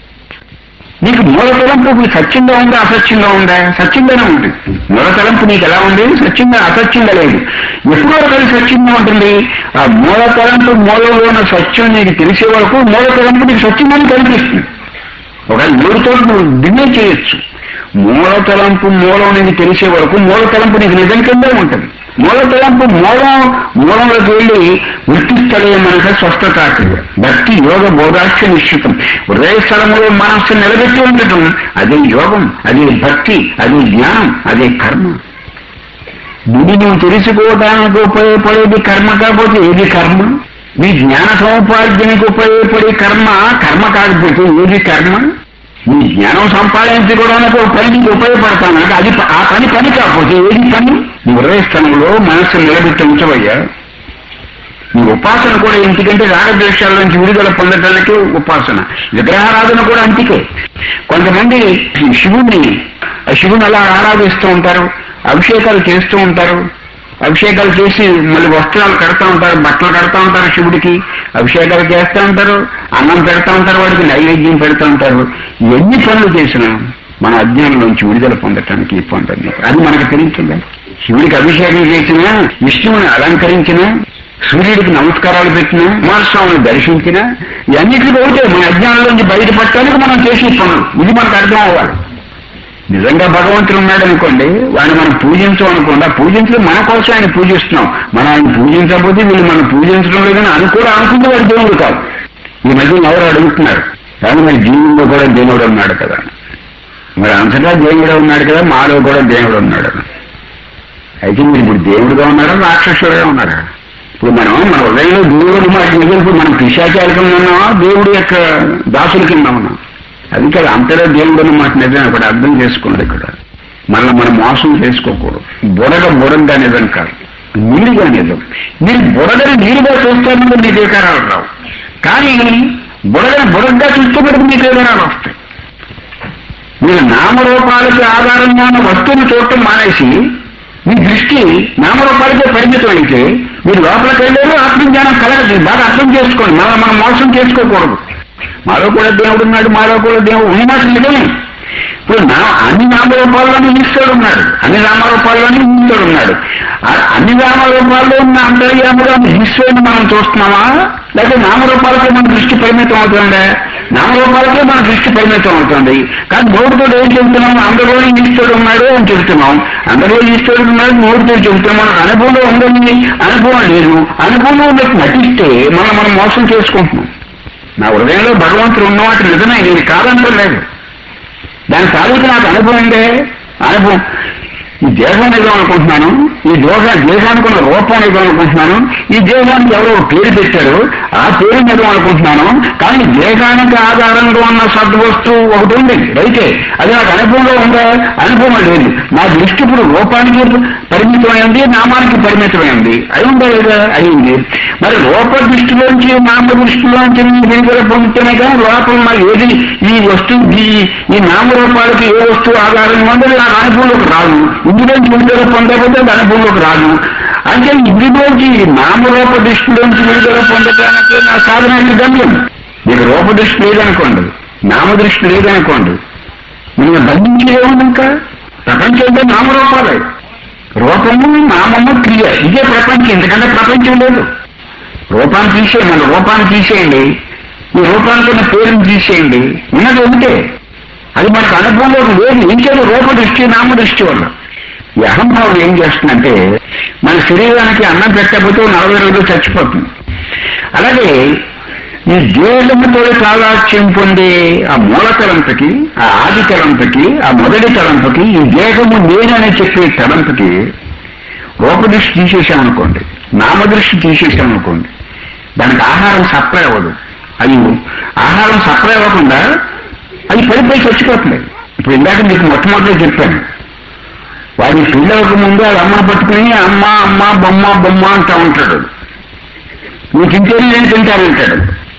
నీకు మూల తలంపు ఇప్పుడు సత్యంగా ఉందా అసత్యంగా ఉందా సత్యంగానే ఉంటుంది మూల తలంపు నీకు ఎలా ఉంది సత్యంగా అసత్యంగా లేదు ఎప్పుడో ఒకటి సత్యంగా ఉంటుంది ఆ మూల తలంపు మూలంలో ఉన్న సత్యం నీకు తెలిసే వరకు మూల తలంపు నీకు సత్యంగానే కనిపిస్తుంది ఒక మూడుతో నువ్వు భిన్నం చేయొచ్చు మూల తలంపు మూలం నీకు తెలిసే వరకు మూల తలంపు నీకు నిజం కిందే ఉంటుంది మూల తలంపు మూలం మూలంలోకి వెళ్ళి వృత్తిస్థలే మనక స్వస్థత భక్తి యోగ బోధాఖ్య నిశ్చితం హృదయ స్థలంలో మనస్సు నిలబెట్టి ఉండటం అదే యోగం అదే భక్తి అదే జ్ఞానం అదే కర్మ ఇది నువ్వు తెలుసుకోవడానికి ఉపయోగపడేది కర్మ కాకపోతే ఏది కర్మ నీ జ్ఞాన సముపార్జనకు ఉపయోగపడే కర్మ కర్మ కాకపోతే ఏది కర్మ నీ జ్ఞానం సంపాదించుకోవడానికి ఒక పని నీకు ఉపయోగపడతాను అది ప- ఆ పని పని కాకపోతే ఏది పని నీ హృదయ స్థలంలో మనస్సు నిలబెట్టి ఉంచవయ్యా నీ ఉపాసన కూడా ఎందుకంటే రాగద్వేషాల నుంచి విడుదల పొందటానికి ఉపాసన విగ్రహారాధన కూడా అంతికే కొంతమంది శివుణ్ణి ఆ శివుని అలా ఆరాధిస్తూ ఉంటారు అభిషేకాలు చేస్తూ ఉంటారు అభిషేకాలు చేసి మళ్ళీ వస్త్రాలు కడతా ఉంటారు బట్టలు కడతా ఉంటారు శివుడికి అభిషేకాలు చేస్తూ ఉంటారు అన్నం పెడతా ఉంటారు వాడికి నైవేద్యం పెడతా ఉంటారు ఎన్ని పనులు చేసినా మన అజ్ఞానంలోంచి విడుదల పొందటానికి ఈ పొందండి అది మనకు తెలుస్తుందా శివుడికి అభిషేకం చేసినా విష్ణువుని అలంకరించినా సూర్యుడికి నమస్కారాలు పెట్టినా కుమారస్వామిని దర్శించినా ఇవన్నిటికీ ఒకటే మన అజ్ఞానంలోంచి బయటపడటానికి మనం చేసే పనులు ఇది మనకు అర్థం అవ్వాలి నిజంగా భగవంతుడు ఉన్నాడు అనుకోండి వాడిని మనం పూజించం అనుకోండి ఆ పూజించడం మన కోసం ఆయన పూజిస్తున్నాం మనం ఆయన పూజించకపోతే వీళ్ళు మనం పూజించడం లేదని అని కూడా అనుకుంటే వాడు దేవుడు కాదు ఈ మధ్య ఎవరు అడుగుతున్నారు కానీ మరి జీవుల్లో కూడా దేవుడు ఉన్నాడు కదా మరి అంతటా దేవుడే ఉన్నాడు కదా మాలో కూడా దేవుడు ఉన్నాడు అయితే మీరు ఇప్పుడు దేవుడుగా ఉన్నారా రాక్షసుడుగా ఉన్నారా ఇప్పుడు మనం మన హృదయంలో దేవుడు మాట నిజం ఇప్పుడు మనం పిశాచాల కింద ఉన్నామా దేవుడి యొక్క దాసుల కింద ఉన్నాం అది కాదు అంతటా దేవుడు మాట నిజం ఇక్కడ అర్థం చేసుకోండి ఇక్కడ మళ్ళీ మనం మోసం చేసుకోకూడదు బుడగ బుడగగా నిజం కాదు నీరుగా నిజం మీరు బుడగని నీరుగా చూస్తానంటే మీకు వికారాలు రావు కానీ బుడగని బుడగగా చూస్తున్నప్పుడు మీకు వికారాలు వస్తాయి మీరు నామరూపాలకి ఆధారంగా ఉన్న వస్తువుని చూడటం మానేసి మీ దృష్టి నామరూపాలకే పరిమితం అయితే మీరు లోపలికి వెళ్ళారు ఆత్మజ్ఞానం కలగదు బాగా అర్థం చేసుకోండి మనం మనం మోసం చేసుకోకూడదు మాలో కూడా దేవుడు ఉన్నాడు మాలో కూడా దేవుడు ఉన్నమాట నిజమే ఇప్పుడు నా అన్ని నామరూపాల్లోనూ ఈశ్వరుడు ఉన్నాడు అన్ని నామరూపాల్లోనూ ఈశ్వరుడు ఉన్నాడు ఆ అన్ని నామరూపాల్లో ఉన్న అంతర్యాముగా ఈశ్వరుని మనం చూస్తున్నామా లేకపోతే నామరూపాలకే మన దృష్టి పరిమితం అవుతుందా నామరూపాలకే మన దృష్టి పరిమితం అవుతుంది కానీ నోటితో ఏం చెబుతున్నాం అందరిలో ఈశ్వరుడు ఉన్నాడు అని చెబుతున్నాం అందరిలో ఈశ్వరుడు ఉన్నాడు నోటితో చెబుతున్నాం మనకు అనుభవంలో ఉందండి అనుభవం లేదు అనుభవంలో ఉన్నట్టు నటిస్తే మనం మనం మోసం చేసుకుంటున్నాం నా హృదయంలో భగవంతుడు ఉన్నమాట నిజమే నేను కాదంటం లేదు దాని తాలూకు నాకు అనుభవం ఉందే అనుభవం ఈ దేహం నిజం అనుకుంటున్నాను ఈ దోష దేశానికి ఉన్న రూపం నిజం అనుకుంటున్నాను ఈ దేశానికి ఎవరో ఒక పేరు పెట్టారు ఆ పేరు నిజం అనుకుంటున్నాను కానీ దేశానికి ఆధారంగా ఉన్న సద్వస్తువు ఒకటి ఉంది రైతే అది నాకు అనుభవంలో ఉందా అనుభవం లేదు నా దృష్టి ఇప్పుడు రూపానికి పరిమితమైంది నామానికి పరిమితమైంది అయి ఉందా లేదా అయింది మరి రూప దృష్టిలోంచి నామ దృష్టిలోంచి విడుదల పొందుతూనే కానీ లోపల నాకు ఏది ఈ వస్తువు ఈ ఈ నామరూపాలకి ఏ వస్తువు ఆధారంగా ఉందో నాకు అనుభవంలోకి రాదు ఇందులోంచి విడుదల పొందకపోతే అది అనుభవంలోకి రాదు అంటే ఇందులోంచి ఈ నామరూప దృష్టిలోంచి విడుదల పొందడానికి నా సాధనానికి గమ్యం మీకు రూప దృష్టి లేదనుకోండి నామ దృష్టి లేదనుకోండి మీరు బంధించేదేముంది ఇంకా ప్రపంచం అంటే నామరూపాలే రూపము నామము క్రియ ఇదే ప్రపంచం ఎందుకంటే ప్రపంచం లేదు రూపాన్ని తీసేయండి మన రూపాన్ని తీసేయండి ఈ రూపానికి ఉన్న పేరుని తీసేయండి ఉన్నది ఒకటే అది మనకు అనుభవంలోకి లేదు ఇంకేదో రూప దృష్టి నామ దృష్టి వల్ల ఈ అహంభావం ఏం చేస్తుందంటే మన శరీరానికి అన్నం పెట్టకపోతే నలభై రోజులు చచ్చిపోతుంది అలాగే ఈ దేహముతో తాదాత్యం పొందే ఆ మూల తలంపుకి ఆ ఆది తలంపుకి ఆ మొదటి తలంపుకి ఈ దేహము నేనని చెప్పే తలంపుకి రూపదృష్టి తీసేసామనుకోండి నామదృష్టి తీసేసామనుకోండి దానికి ఆహారం సప్లై అవ్వదు అది ఆహారం సప్లై అవ్వకుండా అది పడిపోయి చచ్చిపోతుంది ఇప్పుడు ఇందాక మీకు మొట్టమొదటి చెప్పాను వాడిని పిల్లలకు ముందు అది అమ్మను పట్టుకుని అమ్మ అమ్మ బొమ్మ బొమ్మ అంటా ఉంటాడు నువ్వు తింటేనే నేను తింటానంటాడు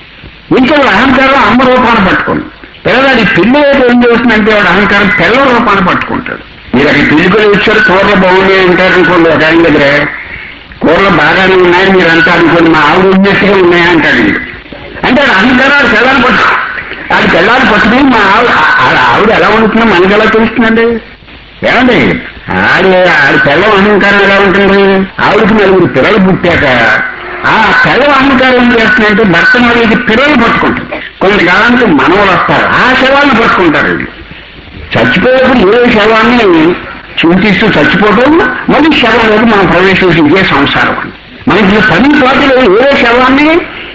ఇంకా వాడు అహంకారం అమ్మ రూపాన్ని పట్టుకోండి పిల్లవాడి పిల్ల ఏదో ఏం చేస్తుందంటే వాడు అహంకారం పిల్ల రూపాన్ని పట్టుకుంటాడు మీరు అక్కడ పిల్లికలు వచ్చారు కూరలు బాగున్నాయి అంటారు అనుకోండి ఒక ఆయన దగ్గర కూరలు బాగానే ఉన్నాయి మీరు అంతా అనుకోండి మా ఆవిడ ఉన్నట్టుగా ఉన్నాయా అంటాడు వీడు. అంటే వాడు అహంకారాలు పిల్లలు పట్టు వాడి పిల్లలు పట్టుకుని మా ఆవిడ ఆ- ఆ ఆవిడ ఎలా ఉంటుందో మనకి ఎలా తెలుస్తుందండి ఏమండి ఆడి ఆడి పిల్లం అహంకారం ఎలా ఉంటుంది ఆవిడకి నలుగురు పిల్లలు పుట్టాక ఆ పిల్లల అహంకారం ఏం చేస్తుందంటే భర్త నలుగురికి పిల్లలు పట్టుకుంటుంది కొంతకాలానికి మనవలు వస్తారు ఆ శవాలను పట్టుకుంటారు వీళ్ళు చచ్చిపోయేప్పుడు ఏ శవాన్ని చింతిస్తూ చచ్చిపోవటం మళ్ళీ శవంలోకి మనం ప్రవేశించే సంసారం మనకి పని పాటలు ఏ శవాన్ని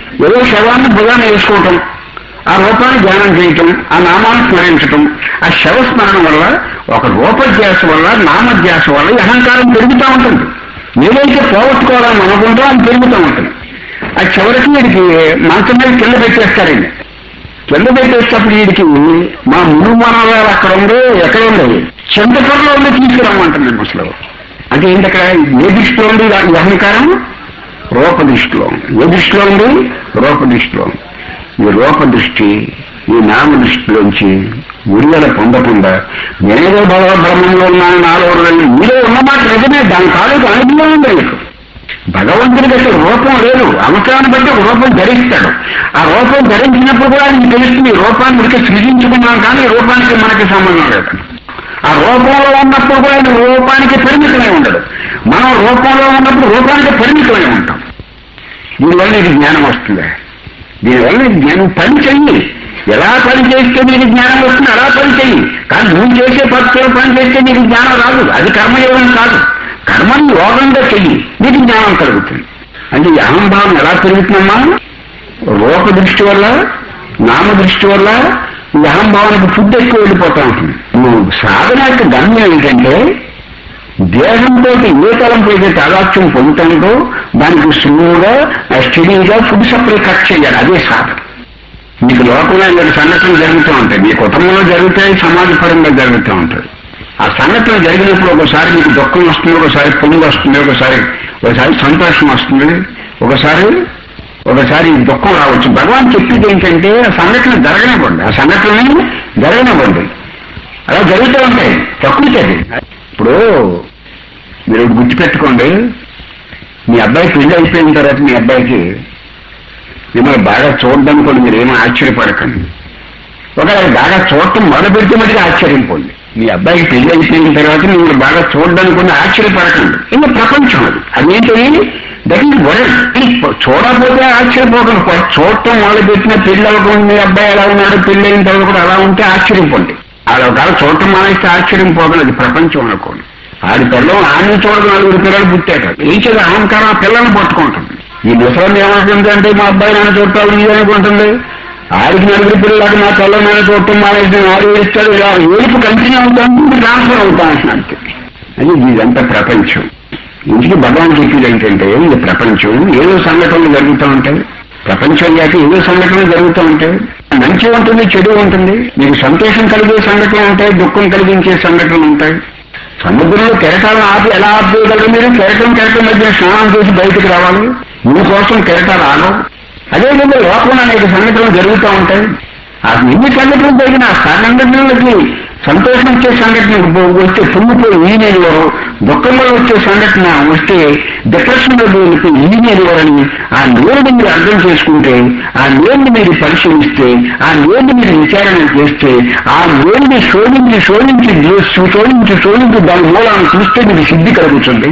ఏ శవాన్ని భుజాన్ని వేసుకోవటం ఆ రూపాన్ని ధ్యానం చేయటం ఆ నామాన్ని స్మరించటం ఆ శవస్మరణ వల్ల ఒక రూపధ్యాస వల్ల నామధ్యాస వల్ల ఈ అహంకారం పెరుగుతూ ఉంటుంది ఏదైతే పోగొట్టుకోవాలని అనుకుంటో అది పెరుగుతూ ఉంటుంది ఆ చివరికి వీడికి మంచం మీద కింద పెట్టేస్తారండి కింద పెట్టేటప్పుడు వీడికి మా మును మనవాళ్ళు అక్కడ ఉంది ఎక్కడ ఉంది చింతపూర్లో ఉంది తీసుకురమ్మంటుంది ముసలు అంటే ఏంటి అక్కడ ఏ దృష్టిలో ఉంది ఈ అహంకారం రూప దృష్టిలో ఉంది. ఏ దృష్టిలో ఉంది రూప దృష్టిలో ఉంది. ఈ రూప దృష్టి ఈ నామ దృష్టిలోంచి విడుదల పొందకుండా నేనేదో భగవ బ్రహ్మంలో ఉన్నాను నాలో ఉన్నాను మీలో ఉన్నమాట నిజమే దాని తాలూకు అనుభవం ఉంది మీకు భగవంతుడికి అసలు రూపం లేదు అవసరాన్ని బట్టి ఒక రూపం ధరిస్తాడు ఆ రూపం ధరించినప్పుడు కూడా నీకు తెలుస్తుంది ఈ రూపాన్ని ఉడికి సృజించుకున్నాం కానీ ఈ రూపానికి మనకి సంబంధం లేదు ఆ రూపంలో ఉన్నప్పుడు కూడా ఆయన రూపానికి పరిమితమై ఉండదు మనం రూపంలో ఉన్నప్పుడు రూపానికి పరిమితమై ఉంటాం దీనివల్ల నీకు జ్ఞానం వస్తుంది దీనివల్ల నీకు జ్ఞానం పని చెయ్యి ఎలా పని చేస్తే నీకు జ్ఞానం వస్తుంది అలా పని చెయ్యి కానీ నువ్వు చేసే పద్ధతిలో పని చేస్తే నీకు జ్ఞానం రాదు అది కర్మయోగం కాదు కర్మని యోగంగా చెయ్యి నీకు జ్ఞానం కలుగుతుంది అంటే ఈ అహంభావం ఎలా పెరుగుతుందమ్మా రూప దృష్టి వల్ల నామ దృష్టి వల్ల ఈ అహంభావానికి ఫుడ్ ఎక్కువ వెళ్ళిపోతా ఉంటుంది నువ్వు సాధన యొక్క గమ్యం ఏంటంటే దేహంతో ఏ తలంపు అయితే తాదాత్యం పొందుతుందో దానికి స్లోగా స్టడీగా ఫుడ్ సప్లై కట్ చేయాలి అదే సాధన మీకు లోకంలో ఇలాంటి సంఘటనలు జరుగుతూ ఉంటాయి మీ కుటుంబంలో జరుగుతాయి సమాజపరంగా జరుగుతూ ఉంటాయి ఆ సంఘటన జరిగినప్పుడు ఒకసారి మీకు దుఃఖం వస్తుంది ఒకసారి పొంగు వస్తుంది ఒకసారి ఒకసారి సంతోషం వస్తుంది ఒకసారి ఒకసారి దుఃఖం రావచ్చు భగవాన్ చెప్పేది ఏంటంటే ఆ సంఘటన జరగనివ్వండి ఆ సంఘటనని జరగనివ్వండి అలా జరుగుతూ ఉంటాయి ప్రకృతి అది ఇప్పుడు మీరు ఒకటి గుర్తుపెట్టుకోండి మీ అబ్బాయి పెళ్లి అయిపోయిన తర్వాత మీ అబ్బాయికి మిమ్మల్ని బాగా చూడడం కూడా మీరు ఏమీ ఆశ్చర్యపడకండి ఒకవేళ బాగా చూడటం మొదలు పెడితే మటుకు ఆశ్చర్యంపోండి మీ అబ్బాయికి పెళ్లి అయిపోయిన తర్వాత మిమ్మల్ని బాగా చూడడానికి కూడా ఆశ్చర్యపడకండి ఇంకా ప్రపంచం అది అదేంటి దట్ ఈస్ వరల్డ్ చూడకపోతే ఆశ్చర్యపోకండి చూడటం మొదలు పెట్టిన పెళ్లి అవ్వకుండా మీ అబ్బాయి ఎలా ఉన్నాడు పెళ్లి అయిన తర్వాత కూడా అలా ఉంటే ఆశ్చర్యపోండి అలా ఒకవేళ చూడటం మానేస్తే ఆశ్చర్యం పోకండి అది ప్రపంచం అనుకోండి ఆడి పిల్లలు ఆమె చూడదు నలుగురు పిల్లలు పుట్టాక ఏం చేయాలి అహంకారం ఆ పిల్లల్ని పట్టుకుంటుంది ఈ ముసలం ఏమవుతుంది అంటే మా అబ్బాయి నాన్న చూడటాలు ఇది అనుకుంటుంది ఆడికి నలుగురు పిల్లలకు నా పిల్లలు నాన్న చూడటం మానేసి ఆడు ఏడుస్తాడు ఇలా ఏడుపు కంటిన్యూ అవుతాను ట్రాన్స్ఫర్ అవుతాను అంటున్నాడు అది ఇదంతా ప్రపంచం ఇంటికి భగవాన్ చెప్పేది ఏంటంటే ఇది ప్రపంచం ఏదో సంఘటనలు జరుగుతూ ఉంటాయి ప్రపంచం అయ్యాక ఏదో సంఘటనలు జరుగుతూ ఉంటాయి మంచి ఉంటుంది చెడు ఉంటుంది మీకు సంతోషం కలిగే సంఘటనలు ఉంటాయి దుఃఖం కలిగించే సంఘటనలు ఉంటాయి సముద్రంలో కెరటాలను ఆపి ఎలా ఆపేయగలరు మీరు కెరటం కెరటం మధ్య స్నానం చేసి బయటకు రావాలి మీకోసం కెరటాలు ఆగవు అదేవిధంగా లోపల అనేక సంఘటనలు జరుగుతూ ఉంటాయి ఆ ఎన్ని సంఘటనలు జరిగిన ఆ సంఘటనలకి సంతోషం వచ్చే సంఘటన వస్తే పొంగిపోయి ఈనేరు దుఃఖంలో వచ్చే సంఘటన వస్తే డిప్రెషన్ వెళ్ళి ఈనేరువరని ఆ నేరుని మీరు అర్థం చేసుకుంటే ఆ నేరుని మీరు పరిశీలిస్తే ఆ నేరుని మీరు విచారణ చేస్తే ఆ నేరుని శోధించి శోధించి శోధించి శోధించి దాని మూలాన్ని చూస్తే మీకు సిద్ధి కలుగుతుంది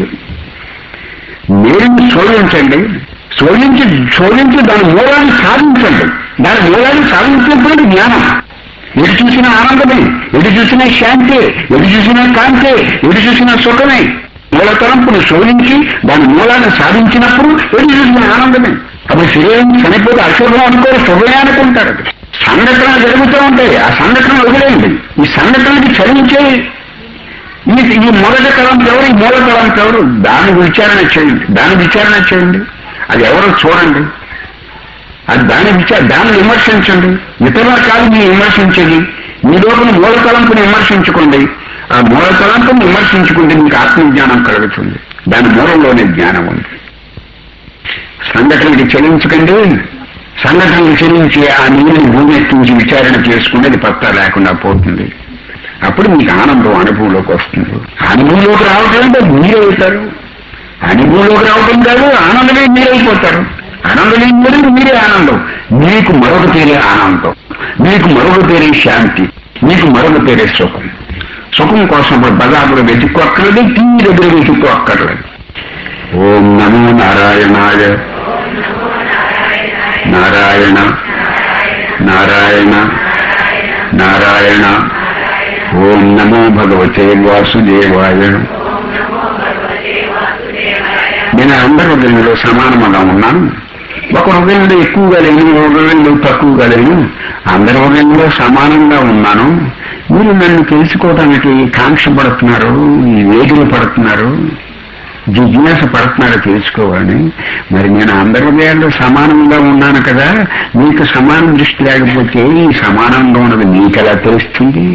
నేరుని శోధించండి శోధించి శోధించి దాని మూలాన్ని సాధించండి దాని మూలాన్ని సాధించినప్పుడు జ్ఞానం ఎటు చూసిన ఆనందమే ఎటు చూసిన శాంతి ఎటు చూసిన కాంతి ఎటు చూసిన సుఖమే మూల తలంపును శోధించి దాని మూలాన్ని సాధించినప్పుడు ఎటు చూసిన ఆనందమే అప్పుడు శరీరం చనిపోతే అశుభం అనుకోరు శుభమే అనుకుంటారు సంఘటనలు జరుగుతూ ఉంటాయి ఆ సంఘటన వదిలేయండి ఈ సంఘటనకి చలించే ఈ ఈ మొదటి తలంపు ఎవరు ఈ మూల తలంపు ఎవరు దాని విచారణ చేయండి దాని విచారణ చేయండి అది ఎవరో చూడండి అది దాని విచార దాన్ని విమర్శించండి ఇతరుల కాదు మీరు విమర్శించేది మీ లోపల మూల తలంపుని విమర్శించుకోండి ఆ మూల తలంపుని విమర్శించుకుంటే మీకు ఆత్మజ్ఞానం కలుగుతుంది దాని మూలంలోనే జ్ఞానం ఉంది సంఘటనకి చెల్లించకండి సంఘటనలు చెల్లించి ఆ నీరుని భూమి ఎత్తించి విచారణ చేసుకుంటే అది పత్తా లేకుండా పోతుంది అప్పుడు మీకు ఆనందం అనుభవంలోకి వస్తుంది అనుభవంలోకి రావటం అంటే మీరవుతారు అనుభవంలోకి రావటం కాదు ఆనందమే మీరైపోతారు ఆనందమే మీరు మీరే ఆనందం మీకు మరొక పేరే ఆనందం మీకు మరొక పేరే శాంతి మీకు మరొక పేరే సుఖం సుఖం కోసం ఇప్పుడు బజార్లో వెతుక్కోక్కర్లేదు టీవీ దగ్గర వెతుక్కోక్కర్లేదు ఓం నమో నారాయణాయ నారాయణ నారాయణ నారాయణ ఓం నమో భగవతే వాసుదేవాయ నేను అందరి హృదయంలో సమానముగా ఉన్నాను ఒక హృదయంలో ఎక్కువగా లేను ఒక హృదయంలో తక్కువగా లేను అందరి హృదయంలో సమానంగా ఉన్నాను మీరు నన్ను తెలుసుకోవడానికి కాంక్ష పడుతున్నారు ఈ వేగులు పడుతున్నారు జిజ్ఞాస పడుతున్నారు తెలుసుకోవాలని మరి నేను అందరి హృదయాల్లో సమానంగా ఉన్నాను కదా మీకు సమాన దృష్టి లేకపోతే ఈ సమానంగా ఉన్నది మీకెలా తెలుస్తుంది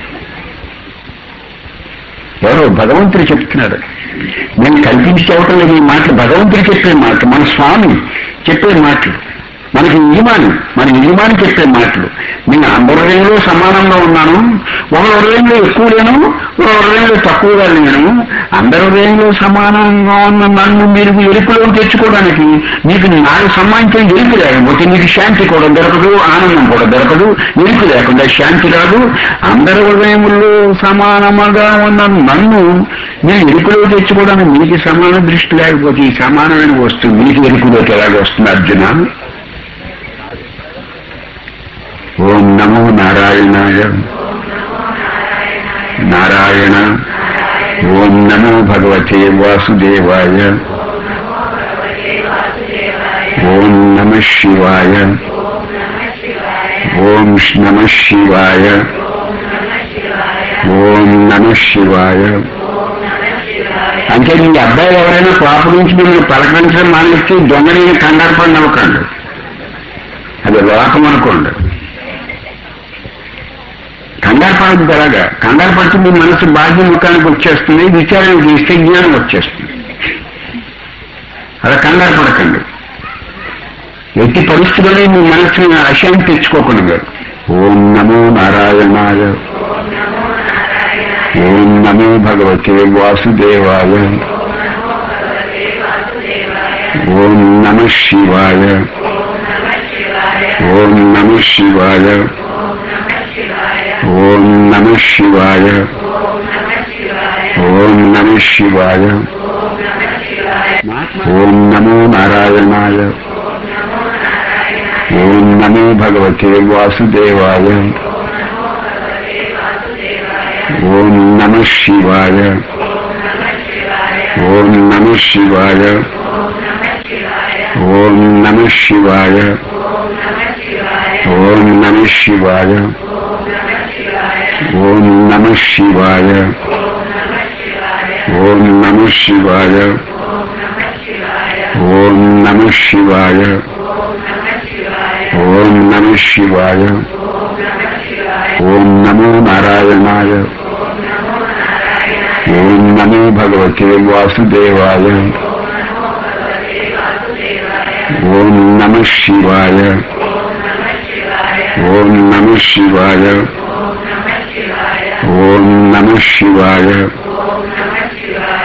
ఎవరో భగవంతుడు చెప్తున్నాడు నేను కల్పించి చెప్పటం లేదు ఈ మాటలు భగవంతుడు చెప్పే మాటలు మన స్వామి చెప్పే మాటలు మనకి యజమాని మన యజమాని చెప్పే మాటలు నేను అందరి హృదయంలో సమానంగా ఉన్నాను ఒక హృదయంలో ఎక్కువ లేను ఒక హృదయంలో తక్కువగా లేను అందరి హృదయంలో సమానంగా ఉన్న నన్ను మీరు ఎరుపులో తెచ్చుకోవడానికి మీకు నాకు సంబంధించిన ఎరుపు లేకపోతే మీకు శాంతి కూడా దొరకదు ఆనందం కూడా దొరకదు ఎరుపు లేకుండా శాంతి రాదు అందరి హృదయముల్లో సమానముగా ఉన్న నన్ను మీరు ఎరుపులో తెచ్చుకోవడానికి మీకు సమాన దృష్టి లేకపోతే ఈ సమానమైన వస్తువు మీకు ఎరుపులోకి ఎలాగ వస్తుంది అర్జున ఓం నమో నారాయణాయ నారాయణ ఓం నమో భగవతే వాసుదేవాయ ఓం నమ శివాయ ఓం నమ శివాయ ఓం నమ శివాయ అంటే మీ అబ్బాయి ఎవరైనా కోపం నుంచి మిమ్మల్ని పలకరించడం మానేస్తే దొంగని కంగారు పడినవ్వకండి అది లోకం అనుకోండి కంగారు పడదు ఎలాగా కంగారు పడితే మీ మనసు బాధ్య ముఖానికి వచ్చేస్తుంది విచారణ చేస్తే జ్ఞానం వచ్చేస్తుంది అలా కంగారు పడకండి ఎట్టి పరిస్థితుల్లో మీ మనసుని అశాంతి తెచ్చుకోకుండా ఓం నమో నారాయణాయ ఓం నమో భగవతే వాసుదేవాయ ఓం నమ శివాయ ఓం నమ శివాయ ఓం నమ శివాయ ఓం నమ శివాయ ఓం నమో నారాయణాయ ఓం నమో భగవతే వాసుదేవాయ ఓం నమ శివాయ ఓం నమ శివాయ ఓం నమ శివాయ ఓం నమ శివాయ ఓం నమ శివాయ ఓం నమ శివాయ ఓం నమ శివాయ ఓం నమ శివాయ ఓం నమో నారాయణాయ ఓం నమో భగవతే వాసుదేవాయ ఓం నమ శివాయ ఓం నమ శివాయ ఓం నమ శివాయ